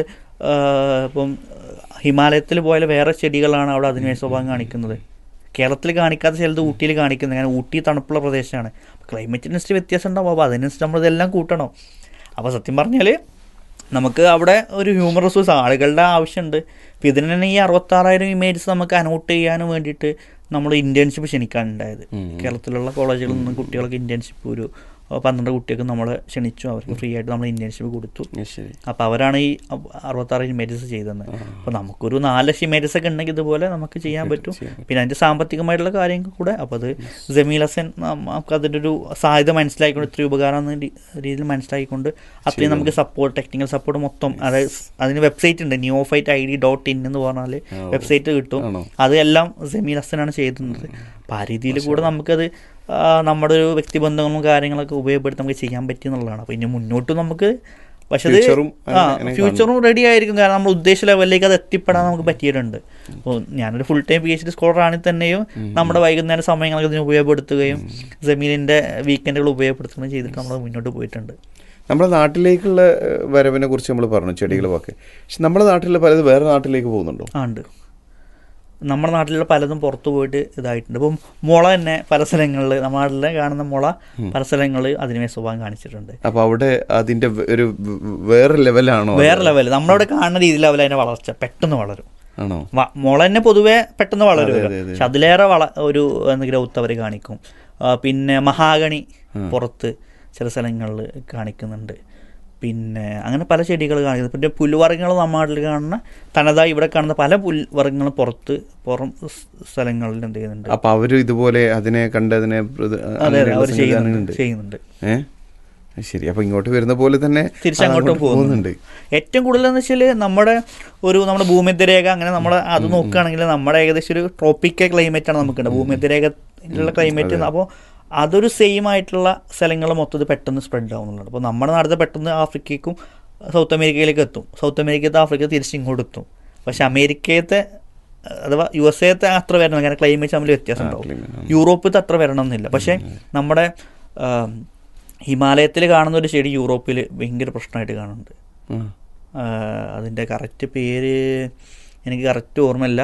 S6: ഇപ്പം ഹിമാലയത്തിൽ പോയാൽ വേറെ ചെടികളാണ് അവിടെ അധിനിവേശ സ്വഭാവം കാണിക്കുന്നത് കേരളത്തിൽ കാണിക്കാത്ത ചിലത് ഊട്ടിയിൽ കാണിക്കുന്നത് കാരണം ഊട്ടി തണുപ്പുള്ള പ്രദേശമാണ് ക്ലൈമറ്റിനനുസരിച്ച് വ്യത്യാസം ഉണ്ടാവും അപ്പോൾ അതിനനുസരിച്ച് നമ്മളിതെല്ലാം കൂട്ടണം അപ്പോൾ സത്യം പറഞ്ഞാൽ നമുക്ക് അവിടെ ഒരു ഹ്യൂമർ റിസോഴ്സ് ആളുകളുടെ ആവശ്യമുണ്ട് ഇപ്പം ഇതിന് തന്നെ ഈ അറുപത്താറായിരം ഇമേജസ് നമുക്ക് അനോട്ട് ചെയ്യാനും വേണ്ടിയിട്ട് നമ്മൾ ഇന്റേൺഷിപ്പ് ക്ഷണിക്കാനുണ്ടായത് കേരളത്തിലുള്ള കോളേജുകളിൽ നിന്ന് കുട്ടികൾക്ക് ഇന്റേൺഷിപ്പ് ഒരു അഹ് പന്ത്രണ്ട് കുട്ടികൾക്ക് നമ്മൾ ക്ഷണിച്ചു അവർക്ക് ഫ്രീ ആയിട്ട് നമ്മൾ ഇന്റേൺഷിപ്പ് കൊടുത്തു
S5: ശരി
S6: അപ്പോൾ അവരാണ് ഈ അ- അറുപത്താറ് ഇമേജസ് ചെയ്തത് അപ്പോൾ നമുക്കൊരു നാല് ലക്ഷം ഇമേജസ് ഒക്കെ ഉണ്ടെങ്കിൽ ഇതുപോലെ നമുക്ക് ചെയ്യാൻ പറ്റും പിന്നെ അതിൻ്റെ സാമ്പത്തികമായിട്ടുള്ള കാര്യങ്ങൾ കൂടെ അപ്പോൾ അത് ജമീലസൻ നമുക്ക് അതിൻ്റെ ഒരു സാധ്യത മനസ്സിലാക്കിക്കൊണ്ട് ഇത്രയും ഉപകാരം എന്ന രീ- രീതിയിൽ മനസ്സിലാക്കിക്കൊണ്ട് അത്രയും നമുക്ക് സപ്പോർട്ട് ടെക്നിക്കൽ സപ്പോർട്ട് മൊത്തം അതായത് സ് അതിന് വെബ്സൈറ്റ് ഉണ്ട് Neophyte I D dot in എന്ന് പറഞ്ഞാൽ വെബ്സൈറ്റ് കിട്ടും
S5: ആണോ?
S6: അത് എല്ലാം ജമീൽ ഹസനാണ് ചെയ്തിരുന്നത് അപ്പോൾ ആ രീതിയിൽ കൂടെ നമുക്കത് ആ, നമ്മുടെ ഒരു വ്യക്തിബന്ധങ്ങളും കാര്യങ്ങളൊക്കെ ഉപയോഗപ്പെടുത്തി നമുക്ക് ചെയ്യാൻ പറ്റി എന്നുള്ളതാണ് അപ്പോൾ ഇനി മുന്നോട്ട് നമുക്ക് പക്ഷെ അത്
S5: ഫ്യൂച്ചറും
S6: ആ
S5: അങ്ങനെ- അങ്ങനെ
S6: ഫ്യൂച്ചറും റെഡി ആയിരിക്കും കാരണം നമ്മൾ ഉദ്ദേശിച്ച ലെവലിലേക്ക് അത് എത്തിപ്പെടാൻ നമുക്ക് പറ്റിയിട്ടുണ്ട് അപ്പോൾ ഞാനൊരു full time P H D scholar ആണെങ്കിൽ തന്നെയും നമ്മുടെ വൈകുന്നേര സമയങ്ങളൊക്കെ ഇതിന് ഉപയോഗപ്പെടുത്തുകയും ജമീലിൻ്റെ വീക്കെൻഡുകൾ ഉപയോഗപ്പെടുത്തുകയും ചെയ്തിട്ട് നമ്മൾ മുന്നോട്ട് പോയിട്ടുണ്ട്
S5: നമ്മുടെ നാട്ടിലേക്കുള്ള ഏഹ്, വരവിനെ കുറിച്ച് നമ്മൾ പറഞ്ഞു ചെടികളും ഒക്കെ പക്ഷെ നമ്മുടെ നാട്ടിലുള്ള പലത് വേറെ നാട്ടിലേക്ക് പോകുന്നുണ്ടോ
S6: ആ ഉണ്ട് നമ്മുടെ നാട്ടിലുള്ള പലതും പുറത്തു പോയിട്ട് ഇതായിട്ടുണ്ട് ഇപ്പം മുള തന്നെ പല സ്ഥലങ്ങളിൽ നമ്മുടെ നാട്ടിലെ കാണുന്ന മുള പല സ്ഥലങ്ങളിൽ അതിനുമേ സ്വഭാവം കാണിച്ചിട്ടുണ്ട്
S5: അപ്പൊ അവിടെ അതിന്റെ വ- ഒരു വ- വേറെ ലെവലാണോ അത്?
S6: വേറെ ലെവൽ നമ്മളവിടെ കാണുന്ന രീതിയിലാവില്ല അതിന്റെ വളർച്ച പെട്ടെന്ന് വളരും
S5: ആണോ
S6: വ- മുള തന്നെ പൊതുവെ പെട്ടെന്ന് വളരും
S5: അതെ, അതെ, അതെ.
S6: പക്ഷെ അതിലേറെ വള ഒരു ഗ്രൗത്ത് അവർ കാണിക്കും ആ, പിന്നെ മഹാഗണി പുറത്ത് ചില സ്ഥലങ്ങളിൽ കാണിക്കുന്നുണ്ട് പിന്നെ അങ്ങനെ പല ചെടികൾ കാണിക്കുന്നു പിന്നെ പുൽവർഗ്ഗങ്ങൾ നമ്മുടെ നാട്ടിൽ കാണുന്ന തനതായി ഇവിടെ കാണുന്ന പല പുൽവർഗ്ഗങ്ങളും പുറത്ത് പുറം സ് സ്ഥലങ്ങളിൽ എന്ത് ചെയ്യുന്നുണ്ട്
S5: അപ്പൊ അവര് ഇതുപോലെ അതിനെ കണ്ട് അതിനെ പ്രതി-
S6: അതെ അതെ
S5: അങ്ങനെയുള്ള
S6: അവർ ചെയ്യുന്നുണ്ട്
S5: സംവിധാനങ്ങളുണ്ട്.
S6: ചെയ്യുന്നുണ്ട്
S5: ഏ അത് ശരി അപ്പൊ ഇങ്ങോട്ട് വരുന്ന പോലെ തന്നെ
S6: തിരിച്ചങ്ങോട്ടും
S5: അതങ്ങോട്ട്
S6: പോകുന്നുണ്ട് ഏറ്റവും കൂടുതൽ എന്ന് വെച്ചാൽ നമ്മുടെ ഒരു നമ്മുടെ ഭൂമധ്യരേഖ അങ്ങനെ നമ്മുടെ അത് നോക്കുകയാണെങ്കിൽ നമ്മുടെ ഏകദേശം ഒരു ട്രോപ്പിക്കൽ ക്ലൈമറ്റ് ആണ് നമുക്കുണ്ട് ഭൂമധ്യരേഖയിലുള്ള ക്ലൈമറ്റ് അപ്പോൾ അതൊരു സെയിം ആയിട്ടുള്ള സ്ഥലങ്ങൾ മൊത്തത്തിൽ പെട്ടെന്ന് സ്പ്രെഡ് ആവുന്നുണ്ട് അപ്പോൾ നമ്മുടെ നാട്ടിൽ പെട്ടെന്ന് ആഫ്രിക്കയ്ക്കും സൗത്ത് അമേരിക്കയിലേക്ക് എത്തും സൗത്ത് അമേരിക്കത്തെ ആഫ്രിക്ക തിരിച്ച് ഇങ്ങോട്ട് എത്തും പക്ഷെ അമേരിക്കത്തെ അഥവാ യു എസ് എത്തെ അത്ര വരണം കാരണം ക്ലൈമറ്റ് തമ്മിൽ വ്യത്യാസം ഉണ്ടാവും
S5: climate,
S6: യൂറോപ്പിലത്തെ അത്ര വരണമെന്നില്ല പക്ഷേ നമ്മുടെ ആം, ഹിമാലയത്തിൽ കാണുന്ന ഒരു ചെടി യൂറോപ്പിൽ ഭയങ്കര പ്രശ്നമായിട്ട് കാണുന്നുണ്ട്
S5: ഉം.
S6: അതിൻ്റെ കറക്റ്റ് പേര് എനിക്ക് കറക്റ്റ് ഓർമ്മയില്ല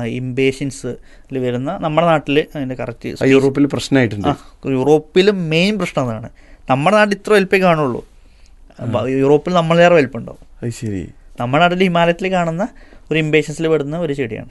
S6: ഇംപേഷ്യൻസിൽ വരുന്ന നമ്മുടെ നാട്ടിൽ അതിൻ്റെ കറക്റ്റ്
S5: ആ യൂറോപ്പിൽ പ്രശ്നമായിട്ടുണ്ട്
S6: യൂറോപ്പിൽ മെയിൻ പ്രശ്നം അതാണ് നമ്മുടെ നാട്ടിൽ ഇത്ര വലിപ്പേ കാണുള്ളൂ ബ- യൂറോപ്പിൽ നമ്മളേറെ വലിപ്പം ഉണ്ടാവും
S5: അത് ശരി
S6: നമ്മുടെ നാട്ടിൽ ഹിമാലയത്തിൽ കാണുന്ന ഒരു ഇംപേഷ്യൻസിൽ പെടുന്ന ഒരു ചെടിയാണ്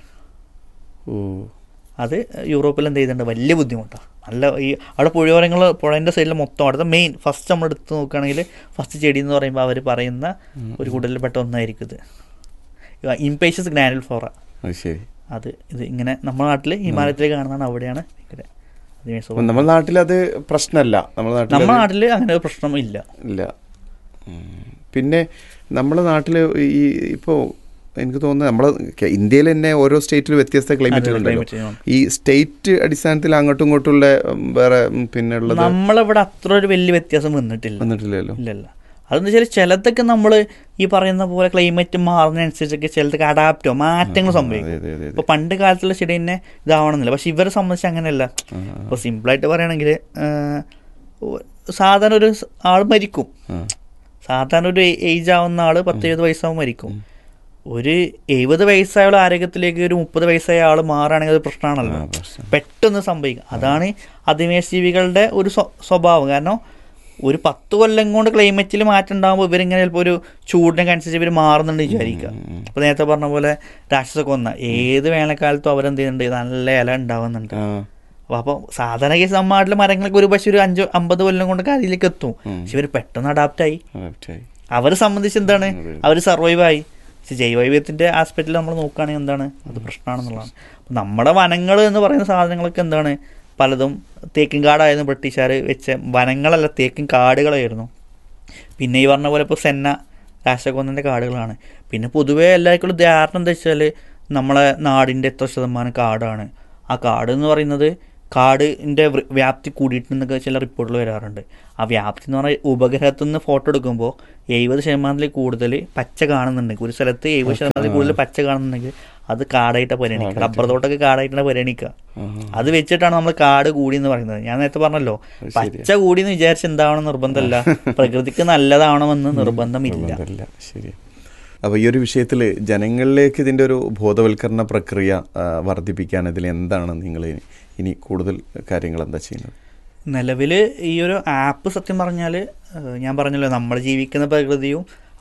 S5: ഓ
S6: അത് യൂറോപ്പിൽ എന്ത് ചെയ്തിട്ടുണ്ട് വലിയ ബുദ്ധിമുട്ടാണ് നല്ല ഈ അവിടെ പുഴയോരങ്ങൾ പുഴേൻ്റെ സൈഡിൽ മൊത്തം അവിടുത്തെ മെയിൻ ഫസ്റ്റ് നമ്മൾ എടുത്ത് നോക്കുകയാണെങ്കിൽ ഫസ്റ്റ് ചെടി എന്ന് പറയുമ്പോൾ അവർ പറയുന്ന ഒരു കൂടുതൽ പെട്ട ഒന്നായിരിക്കും ഇത് ഇംപേഷ്യസ് ഗ്രാനുൽ ഫ്ലോറ
S5: അത് ശരി
S6: അത് ഇത് ഇങ്ങനെ നമ്മുടെ നാട്ടിൽ ഹിമാലയത്തിൽ കാണുന്നതാണ് അവിടെയാണ് ഭയങ്കര അതിനെ
S5: അപ്പൊ
S6: സ്വഭാവം.
S5: നമ്മുടെ നാട്ടിൽ അത് പ്രശ്നമല്ല നമ്മുടെ നാട്ടിൽ
S6: നമ്മുടെ
S5: അത്
S6: നാട്ടിൽ അങ്ങനെ ഒരു പ്രശ്നം ഇല്ല
S5: ഇല്ല ഉം. പിന്നെ നമ്മുടെ നാട്ടിൽ ഈ ഇപ്പോൾ എനിക്ക് തോന്നുന്നത് നമ്മളെ കെ- ഇന്ത്യയിൽ തന്നെ ഓരോ സ്റ്റേറ്റിൽ വ്യത്യസ്ത ക്ലൈമറ്റുകൾ ഉണ്ടല്ലോ
S6: climate ആണ്.
S5: ഈ സ്റ്റേറ്റ് അടിസ്ഥാനത്തിൽ അങ്ങോട്ടും ഇങ്ങോട്ടുള്ള ഉം, വേറെ ഉം, പിന്നെ ഉള്ളത്
S6: നമ്മളിവിടെ അത്ര ഒരു വലിയ വ്യത്യാസം വന്നിട്ടില്ല
S5: വന്നിട്ടില്ലല്ലോ
S6: ഇല്ലല്ല അതെന്ന് വെച്ചാൽ ചിലതൊക്കെ നമ്മൾ ഈ പറയുന്ന പോലെ ക്ലൈമറ്റ് മാറുന്നതനുസരിച്ചൊക്കെ ചിലതൊക്കെ അഡാപ്റ്റോ മാറ്റങ്ങൾ സംഭവിക്കും
S5: അതെ, അതെ, അതെ.
S6: ഇപ്പൊ പണ്ട് കാലത്തുള്ള ചെടി തന്നെ ഇതാവണമെന്നില്ല പക്ഷെ ഇവരെ സംബന്ധിച്ച് അങ്ങനെയല്ല ഇപ്പൊ സിമ്പിളായിട്ട് പറയുകയാണെങ്കിൽ സാധാരണ ഒരു സ് ആൾ മരിക്കും
S5: ആ.
S6: സാധാരണ ഒരു ഏജ് ആവുന്ന ആള് പത്ത് എഴുപത് വയസ്സാവും മരിക്കും ഒരു എഴുപത് വയസ്സായ ആൾ ആരോഗ്യത്തിലേക്ക് ഒരു മുപ്പത് വയസ്സായ ആൾ മാറുകയാണെങ്കിൽ അത് പ്രശ്നമാണല്ലോ
S5: ആ, പ്രശ്നം.
S6: പെട്ടെന്ന് സംഭവിക്കും അതാണ് അധിമേഷ ജീവികളുടെ ഒരു സ്വ- സ്വഭാവം കാരണം ഒരു പത്ത് കൊല്ലം കൊണ്ട് ക്ലൈമറ്റിൽ മാറ്റം ഉണ്ടാകുമ്പോൾ ഇവരിങ്ങനെ ചിലപ്പോൾ ഒരു ചൂടിനൊക്കെ അനുസരിച്ച് ഇവർ മാറുന്നുണ്ട് വിചാരിക്കുക അപ്പോൾ നേരത്തെ പറഞ്ഞ പോലെ രാക്ഷസൊക്കെ വന്ന ഏത് വേനൽക്കാലത്തും അവരെന്ത് ചെയ്യുന്നുണ്ട് നല്ല ഇല ഉണ്ടാവുന്നുണ്ട്
S5: ആ
S6: അപ്പോൾ അപ്പോൾ സാധാരണ കേസ് നമ്മുടെ നാട്ടിലെ മരങ്ങൾക്ക് ഒരു പക്ഷേ ഒരു അഞ്ചോ അമ്പത് കൊല്ലം കൊണ്ട് അതിലേക്ക് എത്തും പക്ഷെ ഇവർ പെട്ടെന്ന് അഡാപ്റ്റായി
S5: അഡാപ്റ്റായി
S6: അവരെ സംബന്ധിച്ച് എന്താണ് അവർ സർവൈവ് ആയി പക്ഷെ ജൈവവൈവിധ്യത്തിന്റെ ആസ്പെക്റ്റിൽ നമ്മൾ നോക്കുകയാണെങ്കിൽ എന്താണ് അത് പ്രശ്നമാണെന്നുള്ളതാണ് അപ്പൊ നമ്മുടെ വനങ്ങൾ എന്ന് പറയുന്ന സാധനങ്ങളൊക്കെ എന്താണ് പലതും തേക്കിൻ കാടായിരുന്നു ബ്രിട്ടീഷുകാർ വെച്ച വനങ്ങളല്ല തേക്കിൻ കാടുകളായിരുന്നു പിന്നെ ഈ പറഞ്ഞ പോലെ ഇപ്പോൾ സെന്ന രാഷ്ട്രകൊന്നൻ്റെ കാടുകളാണ് പിന്നെ പൊതുവേ എല്ലാവർക്കും ധാരണ എന്താ വെച്ചാൽ നമ്മളെ നാടിൻ്റെ എത്ര ശതമാനം കാടാണ് ആ കാട് എന്ന് പറയുന്നത് കാടിൻ്റെ വ്യാപ്തി കൂടിയിട്ടുണ്ടെന്നൊക്കെ ചില റിപ്പോർട്ടുകൾ വരാറുണ്ട് ആ വ്യാപ്തി എന്ന് പറഞ്ഞാൽ ഉപഗ്രഹത്തിൽ നിന്ന് ഫോട്ടോ എടുക്കുമ്പോൾ എഴുപത് ശതമാനത്തിൽ കൂടുതൽ പച്ച കാണുന്നുണ്ടെങ്കിൽ ഒരു സ്ഥലത്ത് എഴുപത് ശതമാനത്തിൽ കൂടുതൽ പച്ച കാണുന്നുണ്ടെങ്കിൽ അത് കാടായിട്ട് പരിഗണിക്കുക റബ്ബർ തോട്ടൊക്കെ കാടായിട്ടാണ് പരിഗണിക്കുക അത് വെച്ചിട്ടാണ് നമ്മൾ കാട് കൂടി എന്ന് പറയുന്നത് ഞാൻ നേരത്തെ പറഞ്ഞല്ലോ പച്ച കൂടി എന്ന് വിചാരിച്ച് എന്താവണം നിർബന്ധമല്ല പ്രകൃതിക്ക് നല്ലതാവണമെന്ന് നിർബന്ധമില്ല
S5: അതല്ല ശരി അപ്പോൾ ഈ ഒരു വിഷയത്തിൽ ജനങ്ങളിലേക്ക് ഇതിൻ്റെ ഒരു ബോധവൽക്കരണ പ്രക്രിയ ആ, വർദ്ധിപ്പിക്കാൻ ഇതിൽ എന്താണ് നിങ്ങൾ ഇനി ഇനി കൂടുതൽ കാര്യങ്ങൾ എന്താ ചെയ്യുന്നത്
S6: നിലവിൽ ഈ ഒരു ആപ്പ് സത്യം പറഞ്ഞാൽ ഞാൻ പറഞ്ഞല്ലോ നമ്മൾ ജീവിക്കുന്ന പ്രകൃതിയും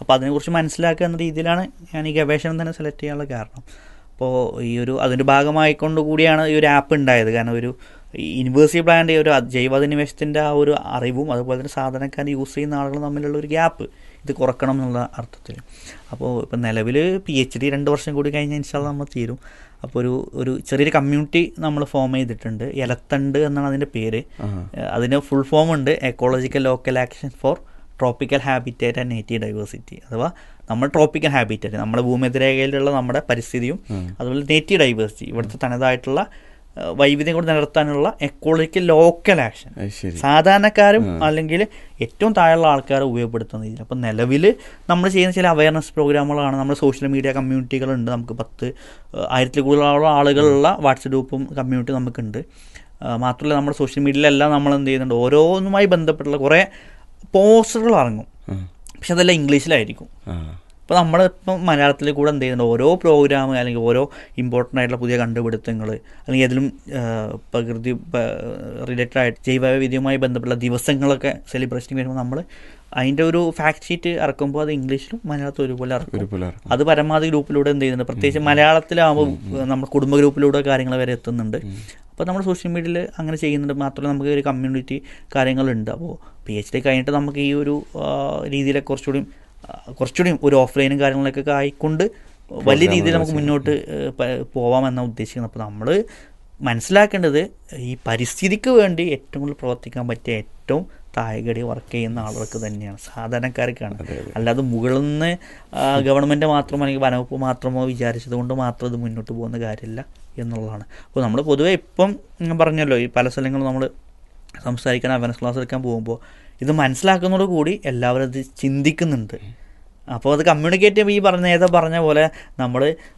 S6: അപ്പോൾ അതിനെക്കുറിച്ച് മനസ്സിലാക്കുക എന്ന രീതിയിലാണ് ഞാൻ ഈ ഗവേഷണം തന്നെ സെലക്ട് ചെയ്യാനുള്ള കാരണം അപ്പോൾ ഈ ഒരു അതിൻ്റെ ഭാഗമായിക്കൊണ്ട് കൂടിയാണ് ഈ ഒരു ആപ്പ് ഉണ്ടായത് കാരണം ഒരു യൂണിവേഴ്സിറ്റി പ്ലാൻ്റെ ഒരു ജൈവാധിനിവേശത്തിൻ്റെ ആ ഒരു അറിവും അതുപോലെ തന്നെ സാധനക്കാർ യൂസ് ചെയ്യുന്ന ആളുകൾ തമ്മിലുള്ള ഒരു ഗ്യാപ്പ് ഇത് കുറക്കണം എന്നുള്ള അർത്ഥത്തിൽ അപ്പോൾ ഇപ്പം നിലവിൽ പി എച്ച് ഡി രണ്ട് വർഷം കൂടി കഴിഞ്ഞാൽ ഇൻഷാല്ല നമ്മൾ തീരും അപ്പോൾ ഒരു ഒരു ചെറിയൊരു കമ്മ്യൂണിറ്റി നമ്മൾ ഫോം ചെയ്തിട്ടുണ്ട് എലത്തണ്ട് എന്നാണ് അതിൻ്റെ പേര് ഏഹ് അതിന് ഫുൾ ഫോം ഉണ്ട് ecological local action for tropical habitat and native diversity അഥവാ നമ്മൾ ട്രോപ്പിക്കൽ ഹാബിറ്റേറ്റ് നമ്മുടെ ഭൂമധ്യരേഖയിലുള്ള നമ്മുടെ പരിസ്ഥിതിയും അതുപോലെ നേറ്റീവ് ഡൈവേഴ്സിറ്റി ഇവിടുത്തെ തനതായിട്ടുള്ള ഏഹ് വൈവിധ്യം കൊണ്ട് നിലനിർത്താനുള്ള എക്കോളജിക്കൽ ലോക്കൽ ആക്ഷൻ
S5: അത് ശരി
S6: സാധാരണക്കാരും അല്ലെങ്കിൽ ഏറ്റവും താഴെയുള്ള ആൾക്കാരെ ഉപയോഗപ്പെടുത്തുന്ന രീതിയിൽ അപ്പം നിലവിൽ നമ്മൾ ചെയ്യുന്ന ചില അവയർനെസ് പ്രോഗ്രാമുകളാണ് നമ്മുടെ സോഷ്യൽ മീഡിയ കമ്മ്യൂണിറ്റികളുണ്ട് നമുക്ക് പത്ത് ഏഹ് ആയിരത്തിൽ കൂടുതലുള്ള ആളുകളുള്ള വാട്സപ്പ് ഗ്രൂപ്പും കമ്മ്യൂണിറ്റി നമുക്കുണ്ട് ആ, മാത്രമല്ല നമ്മുടെ സോഷ്യൽ മീഡിയയിലെല്ലാം നമ്മൾ എന്ത് ചെയ്യുന്നുണ്ട് ഓരോന്നുമായി ബന്ധപ്പെട്ടുള്ള കുറേ പോസ്റ്ററുകൾ ഇറങ്ങും പക്ഷെ അതെല്ലാം ഇംഗ്ലീഷിലായിരിക്കും
S5: ആ
S6: ഇപ്പോൾ നമ്മളിപ്പം മലയാളത്തിൽ കൂടെ എന്ത് ചെയ്യുന്നുണ്ട് ഓരോ പ്രോഗ്രാം അല്ലെങ്കിൽ ഓരോ ഇമ്പോർട്ടൻ്റ് ആയിട്ടുള്ള പുതിയ കണ്ടുപിടുത്തങ്ങൾ അല്ലെങ്കിൽ ഏതെങ്കിലും ആ, പ്രകൃതി റിലേറ്റഡ് ആയിട്ട് ജൈവവൈവിധ്യവുമായി ബന്ധപ്പെട്ട ദിവസങ്ങളൊക്കെ സെലിബ്രേഷൻ വരുമ്പോൾ നമ്മൾ അതിൻ്റെ ഒരു ഫാക്ട് ഷീറ്റ് ഇറക്കുമ്പോൾ അത് ഇംഗ്ലീഷിലും മലയാളത്തിലും ഒരുപോലെ ഇറക്കും
S5: ഒരുപോലെ ഇറക്കും.
S6: അത് പരമാവധി ഗ്രൂപ്പിലൂടെ എന്ത് ചെയ്യുന്നുണ്ട് പ്രത്യേകിച്ച് മലയാളത്തിലാകുമ്പോൾ നമ്മൾ കുടുംബ ഗ്രൂപ്പിലൂടെ കാര്യങ്ങൾ വരെ എത്തുന്നുണ്ട് അപ്പോൾ നമ്മൾ സോഷ്യൽ മീഡിയയിൽ അങ്ങനെ ചെയ്യുന്നുണ്ട് മാത്രമല്ല നമുക്ക് ഒരു കമ്മ്യൂണിറ്റി കാര്യങ്ങളുണ്ട് അപ്പോൾ പി എച്ച് ഡി കഴിഞ്ഞിട്ട് നമുക്ക് ഈ ഒരു ആ, രീതിയിലൊക്കെ കുറച്ചുകൂടി ആ, കുറച്ചുകൂടി ഒരു ഓഫ്ലൈനും കാര്യങ്ങളൊക്കെ ആയിക്കൊണ്ട് വലിയ രീതിയിൽ നമുക്ക് മുന്നോട്ട് ഏഹ്, പ- പോവാമെന്നാണ് ഉദ്ദേശിക്കുന്നത് അപ്പോൾ നമ്മൾ മനസ്സിലാക്കേണ്ടത് ഈ പരിസ്ഥിതിക്ക് വേണ്ടി ഏറ്റവും കൂടുതൽ പ്രവർത്തിക്കാൻ പറ്റിയ ഏറ്റവും താഴെകടി വർക്ക് ചെയ്യുന്ന ആളുകൾക്ക് തന്നെയാണ് സാധാരണക്കാർക്കാണ് അല്ലാതെ മുകളിൽ നിന്ന് ഗവൺമെൻറ് മാത്രമോ അല്ലെങ്കിൽ വനവകുപ്പ് മാത്രമോ വിചാരിച്ചത് കൊണ്ട് മാത്രം ഇത് മുന്നോട്ട് പോകുന്ന കാര്യമില്ല എന്നുള്ളതാണ് അപ്പോൾ നമ്മൾ പൊതുവെ ഇപ്പം ഞാൻ പറഞ്ഞല്ലോ ഈ പല സ്ഥലങ്ങളും നമ്മൾ സംസാരിക്കാൻ അവയർനെസ് ക്ലാസ് എടുക്കാൻ പോകുമ്പോൾ ഇത് മനസ്സിലാക്കുന്നതോട് കൂടി എല്ലാവരും അത് ചിന്തിക്കുന്നുണ്ട് അപ്പോൾ അത് കമ്മ്യൂണിക്കേറ്റ് ചെയ്യുമ്പോൾ ഈ പറഞ്ഞ നേരത്തെ പറഞ്ഞ പോലെ നമ്മൾ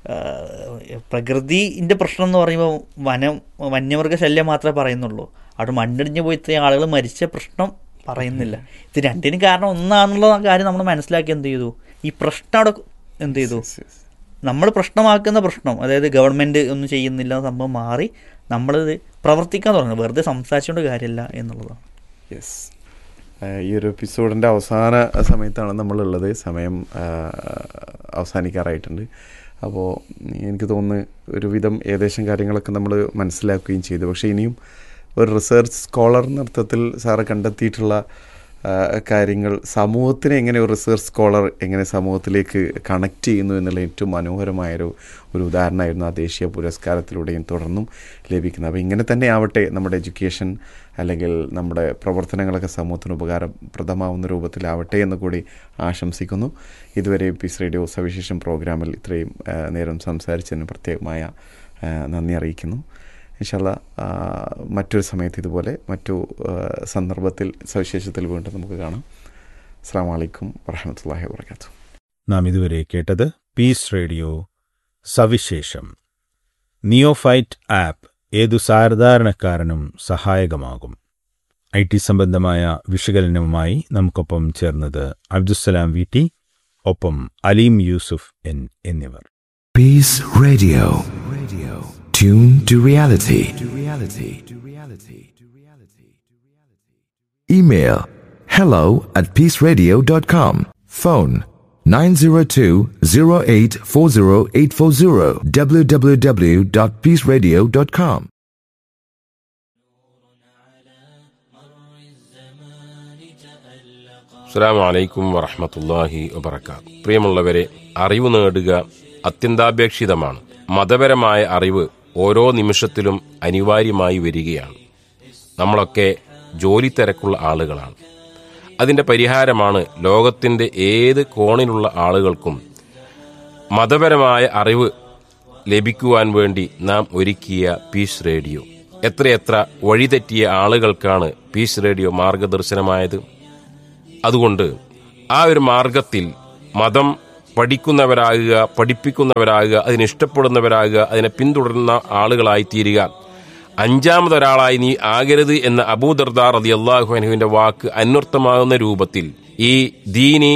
S6: പ്രകൃതിൻ്റെ പ്രശ്നം എന്ന് പറയുമ്പോൾ വനം വന്യമൃഗ ശല്യം മാത്രമേ പറയുന്നുള്ളൂ അവിടെ മണ്ണിടിഞ്ഞ് പോയി ഇത്രയും ആളുകൾ മരിച്ച പ്രശ്നം പറയുന്നില്ല ഇത് രണ്ടിനും കാരണം ഒന്നാണെന്നുള്ള കാര്യം നമ്മൾ മനസ്സിലാക്കി എന്ത് ചെയ്തു ഈ പ്രശ്നം അവിടെ എന്ത് ചെയ്തു നമ്മൾ പ്രശ്നമാക്കുന്ന പ്രശ്നം അതായത് ഗവൺമെൻറ് ഒന്നും ചെയ്യുന്നില്ല എന്ന സംഭവം മാറി നമ്മളിത് പ്രവർത്തിക്കാൻ തുടങ്ങുന്നത് വെറുതെ സംസാരിച്ചുകൊണ്ട് കാര്യമില്ല എന്നുള്ളതാണ്
S5: യെസ് ഈ ഒരു എപ്പിസോഡിൻ്റെ അവസാന സമയത്താണ് നമ്മളുള്ളത് സമയം ആ, അവസാനിക്കാറായിട്ടുണ്ട് അപ്പോൾ എനിക്ക് തോന്നുന്നു ഒരുവിധം ഏകദേശം കാര്യങ്ങളൊക്കെ നമ്മൾ മനസ്സിലാക്കുകയും ചെയ്തു പക്ഷേ ഇനിയും ഒരു റിസർച്ച് സ്കോളർ എന്ന അർത്ഥത്തിൽ സാറ് കണ്ടെത്തിയിട്ടുള്ള ആ, കാര്യങ്ങൾ സമൂഹത്തിനെ എങ്ങനെ ഒരു റിസർച്ച് സ്കോളർ എങ്ങനെ സമൂഹത്തിലേക്ക് കണക്ട് ചെയ്യുന്നു എന്നുള്ള ഏറ്റവും മനോഹരമായൊരു ഒരു ഉദാഹരണമായിരുന്നു ആ ദേശീയ പുരസ്കാരത്തിലൂടെയും തുടർന്നും ലഭിക്കുന്നത് അപ്പോൾ ഇങ്ങനെ തന്നെ ആവട്ടെ നമ്മുടെ എഡ്യൂക്കേഷൻ അല്ലെങ്കിൽ നമ്മുടെ പ്രവർത്തനങ്ങളൊക്കെ സമൂഹത്തിന് ഉപകാരപ്രദമാവുന്ന രൂപത്തിലാവട്ടെ എന്ന് കൂടി ആശംസിക്കുന്നു ഇതുവരെ പീസ് റേഡിയോ സവിശേഷം പ്രോഗ്രാമിൽ ഇത്രയും ആ, നേരം സംസാരിച്ചതിന് പ്രത്യേകമായ ആ, നന്ദി അറിയിക്കുന്നു ഇൻഷല്ല മറ്റൊരു സമയത്ത് ഇതുപോലെ മറ്റു ആ, സന്ദർഭത്തിൽ സവിശേഷത്തിൽ വീണ്ടും നമുക്ക് കാണാം അസ്സാം വലൈക്കും വറഹമത്തല്ലാഹി വാത്തു
S4: നാം ഇതുവരെ കേട്ടത് പീസ് റേഡിയോ സവിശേഷം നിയോഫൈറ്റ് ആപ്പ് ഏതു സാധാരണക്കാരനും സഹായകമാകും ഐ ടി സംബന്ധമായ വിശകലനവുമായി നമുക്കൊപ്പം ചേർന്നത് അബ്ദുസലാം വി ടി ഒപ്പം അലീം യൂസുഫ് എൻ എന്നിവർ
S7: Peace Radio. Radio. Tune to reality. To reality. To reality. To reality. Email hello at peaceradio.com. Phone 902-0840840 www.peaceradio.com.
S8: അസ്സാം വലൈക്കും വറഹമത്തല്ലാഹി വബർക്കാത്ത് പ്രിയമുള്ളവരെ അറിവ് നേടുക അത്യന്താപേക്ഷിതമാണ് മതപരമായ അറിവ് ഓരോ നിമിഷത്തിലും അനിവാര്യമായി വരികയാണ് നമ്മളൊക്കെ ജോലി തിരക്കുള്ള ആളുകളാണ് അതിന്റെ പരിഹാരമാണ് ലോകത്തിന്റെ ഏത് കോണിലുള്ള ആളുകൾക്കും മതപരമായ അറിവ് ലഭിക്കുവാൻ വേണ്ടി നാം ഒരുക്കിയ പീസ് റേഡിയോ എത്രയെത്ര വഴിതെറ്റിയ ആളുകൾക്കാണ് പീസ് റേഡിയോ മാർഗദർശനമായത് അതുകൊണ്ട് ആ ഒരു മാർഗത്തിൽ മതം പഠിക്കുന്നവരാകുക പഠിപ്പിക്കുന്നവരാകുക അതിന് ഇഷ്ടപ്പെടുന്നവരാകുക അതിനെ പിന്തുടരുന്ന ആളുകളായി തീരുക അഞ്ചാമതൊരാളായി നീ ആകരുത് എന്ന അബൂദർദാർ റതി അള്ളാഹു അനുവിന്റെ വാക്ക് അന്വർത്ഥമാകുന്ന രൂപത്തിൽ ഈ ദീനി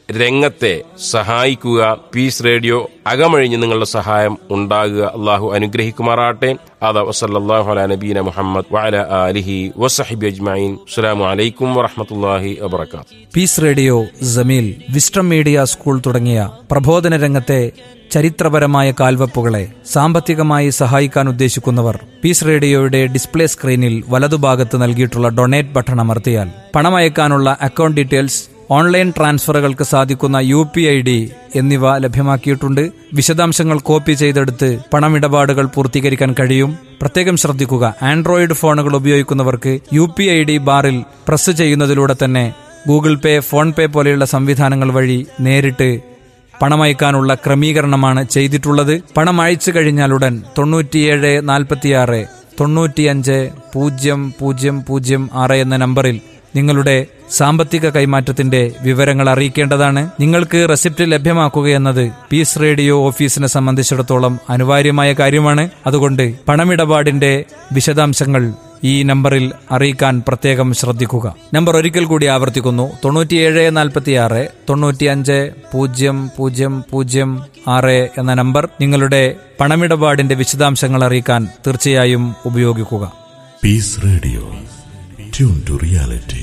S8: രംഗത്തെ സഹായിക്കുക പീസ് റേഡിയോ അകമഴിഞ്ഞ് നിങ്ങളുടെ സഹായം ഉണ്ടാകുക അള്ളാഹു അനുഗ്രഹിക്കുമാറാട്ടെ അതാ വസല്ലാഹു അല നബീന മുഹമ്മദ് വഅല ആലിഹി വസഹിബി അജ്മഈൻ അസ്സലാമു അലൈക്കും വറഹ്മത്തുള്ളാഹി വബറകാതുഹു
S9: Peace Radio Jameel wisdom media school തുടങ്ങിയ പ്രബോധന രംഗത്തെ ചരിത്രപരമായ കാൽവെപ്പുകളെ സാമ്പത്തികമായി സഹായിക്കാൻ ഉദ്ദേശിക്കുന്നവർ പീസ് റേഡിയോയുടെ ഡിസ്പ്ലേ സ്ക്രീനിൽ വലതുഭാഗത്ത് നൽകിയിട്ടുള്ള ഡൊണേറ്റ് ബട്ടൺ അമർത്തിയാൽ പണമയക്കാനുള്ള അക്കൗണ്ട് ഡീറ്റെയിൽസ് ഓൺലൈൻ ട്രാൻസ്ഫറുകൾക്ക് സാധിക്കുന്ന യു പി ഐ ഡി എന്നിവ ലഭ്യമാക്കിയിട്ടുണ്ട് വിശദാംശങ്ങൾ കോപ്പി ചെയ്തെടുത്ത് പണമിടപാടുകൾ പൂർത്തീകരിക്കാൻ കഴിയും പ്രത്യേകം ശ്രദ്ധിക്കുക ആൻഡ്രോയിഡ് ഫോണുകൾ ഉപയോഗിക്കുന്നവർക്ക് യു പി ഐ ഡി ബാറിൽ പ്രസ് ചെയ്യുന്നതിലൂടെ തന്നെ ഗൂഗിൾ പേ ഫോൺ പേ പോലെയുള്ള സംവിധാനങ്ങൾ വഴി നേരിട്ട് പണമയക്കാനുള്ള ക്രമീകരണമാണ് ചെയ്തിട്ടുള്ളത് പണം അയച്ചു കഴിഞ്ഞാലുടൻ തൊണ്ണൂറ്റിയേഴ് നാൽപ്പത്തിയാറ് തൊണ്ണൂറ്റിയഞ്ച് പൂജ്യം പൂജ്യം പൂജ്യം ആറ് എന്ന നമ്പറിൽ നിങ്ങളുടെ സാമ്പത്തിക കൈമാറ്റത്തിന്റെ വിവരങ്ങൾ അറിയിക്കേണ്ടതാണ് നിങ്ങൾക്ക് റെസിപ്റ്റ് ലഭ്യമാക്കുകയെന്നത് പീസ് റേഡിയോ ഓഫീസിനെ സംബന്ധിച്ചിടത്തോളം അനിവാര്യമായ കാര്യമാണ് അതുകൊണ്ട് പണമിടപാടിന്റെ വിശദാംശങ്ങൾ ഈ നമ്പറിൽ അറിയിക്കാൻ പ്രത്യേകം ശ്രദ്ധിക്കുക നമ്പർ ഒരിക്കൽ കൂടി ആവർത്തിക്കുന്നു തൊണ്ണൂറ്റിയേഴ് നാൽപ്പത്തിയാറ് തൊണ്ണൂറ്റിയഞ്ച് പൂജ്യം പൂജ്യം പൂജ്യം ആറ് എന്ന നമ്പർ നിങ്ങളുടെ പണമിടപാടിന്റെ വിശദാംശങ്ങൾ അറിയിക്കാൻ തീർച്ചയായും ഉപയോഗിക്കുക
S10: Peace Radio. Tune to reality.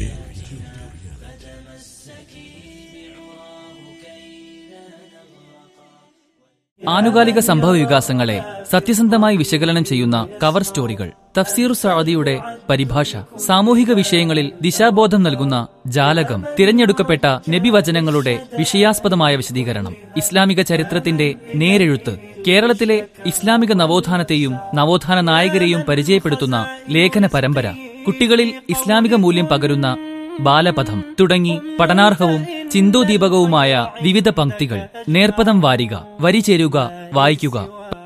S11: ആനുകാലിക സംഭവ വികാസങ്ങളെ സത്യസന്ധമായി വിശകലനം ചെയ്യുന്ന കവർ സ്റ്റോറികൾ തഫ്സീർ സഅദിയുടെ പരിഭാഷ സാമൂഹിക വിഷയങ്ങളിൽ ദിശാബോധം നൽകുന്ന ജാലകം തിരഞ്ഞെടുക്കപ്പെട്ട നബിവചനങ്ങളുടെ വിഷയാസ്പദമായ വിശദീകരണം ഇസ്ലാമിക ചരിത്രത്തിന്റെ നേരെഴുത്ത് കേരളത്തിലെ ഇസ്ലാമിക നവോത്ഥാനത്തെയും നവോത്ഥാന നായകരെയും പരിചയപ്പെടുത്തുന്ന ലേഖന പരമ്പര കുട്ടികളിൽ ഇസ്ലാമിക മൂല്യം പകരുന്ന ബാലപഥം തുടങ്ങി പഠനാർഹവും ചിന്തോദീപകവുമായ വിവിധ പംക്തികൾ നേർപ്പദം വാരിക വരി ചേരുക വായിക്കുക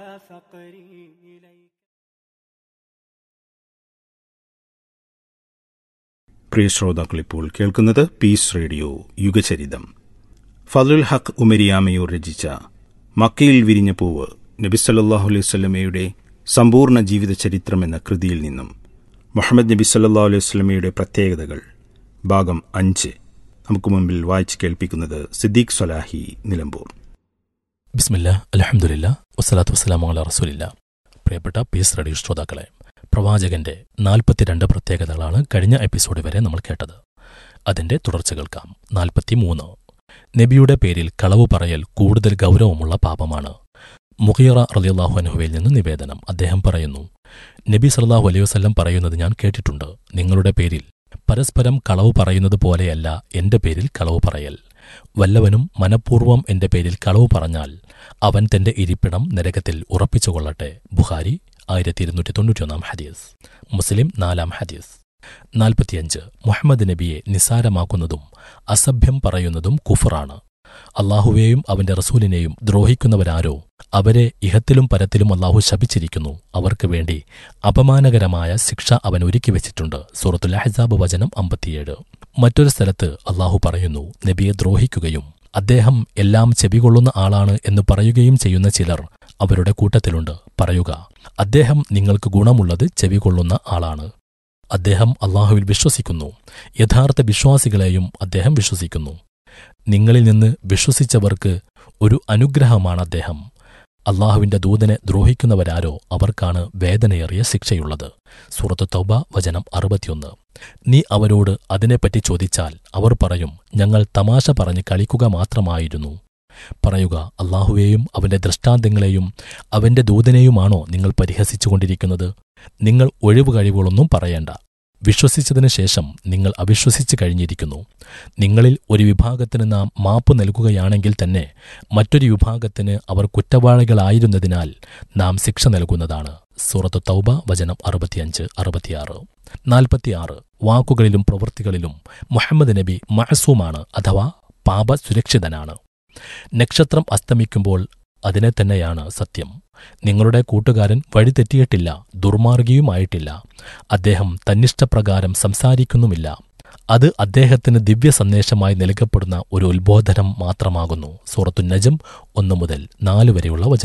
S4: പ്രിയ ശ്രോതാക്കൾ ഇപ്പോൾ കേൾക്കുന്നത് പീസ് റേഡിയോ യുഗചരിതം ഫതുൽ ഹക്ക് ഉമരിയാമയൂർ രചിച്ച മക്കയിൽ വിരിഞ്ഞ പൂവ് നബിസല്ലാഹു അലൈഹി സ്വലമയുടെ സമ്പൂർണ്ണ ജീവിത ചരിത്രം എന്ന കൃതിയിൽ നിന്നും മുഹമ്മദ് നബി സല്ലാ അലൈഹി സ്വലമയുടെ പ്രത്യേകതകൾ ഭാഗം അഞ്ച് നമുക്ക് മുമ്പിൽ വായിച്ചു കേൾപ്പിക്കുന്നത് സിദ്ദീഖ് സൊലാഹി നിലമ്പൂർ
S12: ബിസ്മില്ല അലഹമുല്ല വസ്സലാത്തു വസ്സലാമു അല റസൂലില്ല പ്രിയപ്പെട്ട പീസ് റേഡിയോ ശ്രോതാക്കളെ പ്രവാചകന്റെ നാൽപ്പത്തിരണ്ട് പ്രത്യേകതകളാണ് കഴിഞ്ഞ എപ്പിസോഡ് വരെ നമ്മൾ കേട്ടത് അതിന്റെ തുടർച്ച കേൾക്കാം നാൽപ്പത്തിമൂന്ന് നബിയുടെ പേരിൽ കളവ് പറയൽ കൂടുതൽ ഗൗരവമുള്ള പാപമാണ് മുഖിയറ റലിയല്ലാഹു അനുഹുവിൽ നിന്ന് നിവേദനം അദ്ദേഹം പറയുന്നു നബി സല്ലാഹു അലൈഹി വസ്ലം പറയുന്നത് ഞാൻ കേട്ടിട്ടുണ്ട് നിങ്ങളുടെ പേരിൽ പരസ്പരം കളവ് പറയുന്നത് പോലെയല്ല എന്റെ പേരിൽ കളവ് പറയൽ വല്ലവനും മനഃപൂർവ്വം എന്റെ പേരിൽ കളവ് പറഞ്ഞാൽ അവൻ തന്റെ ഇരിപ്പിടം നരകത്തിൽ ഉറപ്പിച്ചുകൊള്ളട്ടെ ബുഹാരി ആയിരത്തി ഇരുന്നൂറ്റി തൊണ്ണൂറ്റിയൊന്നാം ഹദീസ് മുസ്ലിം നാലാം ഹദീസ് നാൽപ്പത്തിയഞ്ച് മുഹമ്മദ് നബിയെ നിസാരമാക്കുന്നതും അസഭ്യം പറയുന്നതും കുഫറാണ് അള്ളാഹുവേയും അവന്റെ റസൂലിനെയും ദ്രോഹിക്കുന്നവരാരോ അവരെ ഇഹത്തിലും പരത്തിലും അള്ളാഹു ശപിച്ചിരിക്കുന്നു അവർക്ക് വേണ്ടി അപമാനകരമായ ശിക്ഷ അവൻ ഒരുക്കി വെച്ചിട്ടുണ്ട് സൂറത്തുൽ അഹ്സാബ് വചനം അമ്പത്തിയേഴ് മറ്റൊരു സ്ഥലത്ത് അള്ളാഹു പറയുന്നു നബിയെ ദ്രോഹിക്കുകയും അദ്ദേഹം എല്ലാം ചെവികൊള്ളുന്ന ആളാണ് എന്ന് പറയുകയും ചെയ്യുന്ന ചിലർ അവരുടെ കൂട്ടത്തിലുണ്ട് പറയുക അദ്ദേഹം നിങ്ങൾക്ക് ഗുണമുള്ളത് ചെവികൊള്ളുന്ന ആളാണ് അദ്ദേഹം അള്ളാഹുവിൽ വിശ്വസിക്കുന്നു യഥാർത്ഥ വിശ്വാസികളെയും അദ്ദേഹം വിശ്വസിക്കുന്നു നിങ്ങളിൽ നിന്ന് വിശ്വസിച്ചവർക്ക് ഒരു അനുഗ്രഹമാണ് അദ്ദേഹം അള്ളാഹുവിന്റെ ദൂതനെ ദ്രോഹിക്കുന്നവരാരോ അവർക്കാണ് വേദനയേറിയ ശിക്ഷയുള്ളത് സൂറത്ത് തൗബ വചനം അറുപത്തിയൊന്ന് നീ അവരോട് അതിനെപ്പറ്റി ചോദിച്ചാൽ അവർ പറയും ഞങ്ങൾ തമാശ പറഞ്ഞ് കളിക്കുക മാത്രമായിരുന്നു പറയുക അള്ളാഹുവേയും അവന്റെ ദൃഷ്ടാന്തങ്ങളെയും അവന്റെ ദൂതനെയുമാണോ നിങ്ങൾ പരിഹസിച്ചുകൊണ്ടിരിക്കുന്നത് നിങ്ങൾ ഒഴിവ് കഴിവുകളൊന്നും പറയേണ്ട വിശ്വസിച്ചതിനു ശേഷം നിങ്ങൾ അവിശ്വസിച്ചു കഴിഞ്ഞിരിക്കുന്നു നിങ്ങളിൽ ഒരു വിഭാഗത്തിന് നാം മാപ്പ് നൽകുകയാണെങ്കിൽ തന്നെ മറ്റൊരു വിഭാഗത്തിന് അവർ കുറ്റവാളികളായിരുന്നതിനാൽ നാം ശിക്ഷ നൽകുന്നതാണ് സൂറത്ത് തൗബ വചനം അറുപത്തിയഞ്ച് അറുപത്തിയാറ് നാൽപ്പത്തിയാറ് വാക്കുകളിലും പ്രവൃത്തികളിലും മുഹമ്മദ് നബി മഹസൂമാണ് അഥവാ പാപ സുരക്ഷിതനാണ് നക്ഷത്രം അസ്തമിക്കുമ്പോൾ അതിനെ തന്നെയാണ് സത്യം നിങ്ങളുടെ കൂട്ടുകാരൻ വഴിതെറ്റിയിട്ടില്ല ദുർമാർഗിയുമായിട്ടില്ല അദ്ദേഹം തന്നിഷ്ടപ്രകാരം സംസാരിക്കുന്നുമില്ല അത് അദ്ദേഹത്തിന് ദിവ്യ സന്ദേശമായി നൽകപ്പെടുന്ന ഒരു ഉത്ബോധനം മാത്രമാകുന്നു സൂറത്തു നജം ഒന്നു മുതൽ നാല് വരെയുള്ള വചനം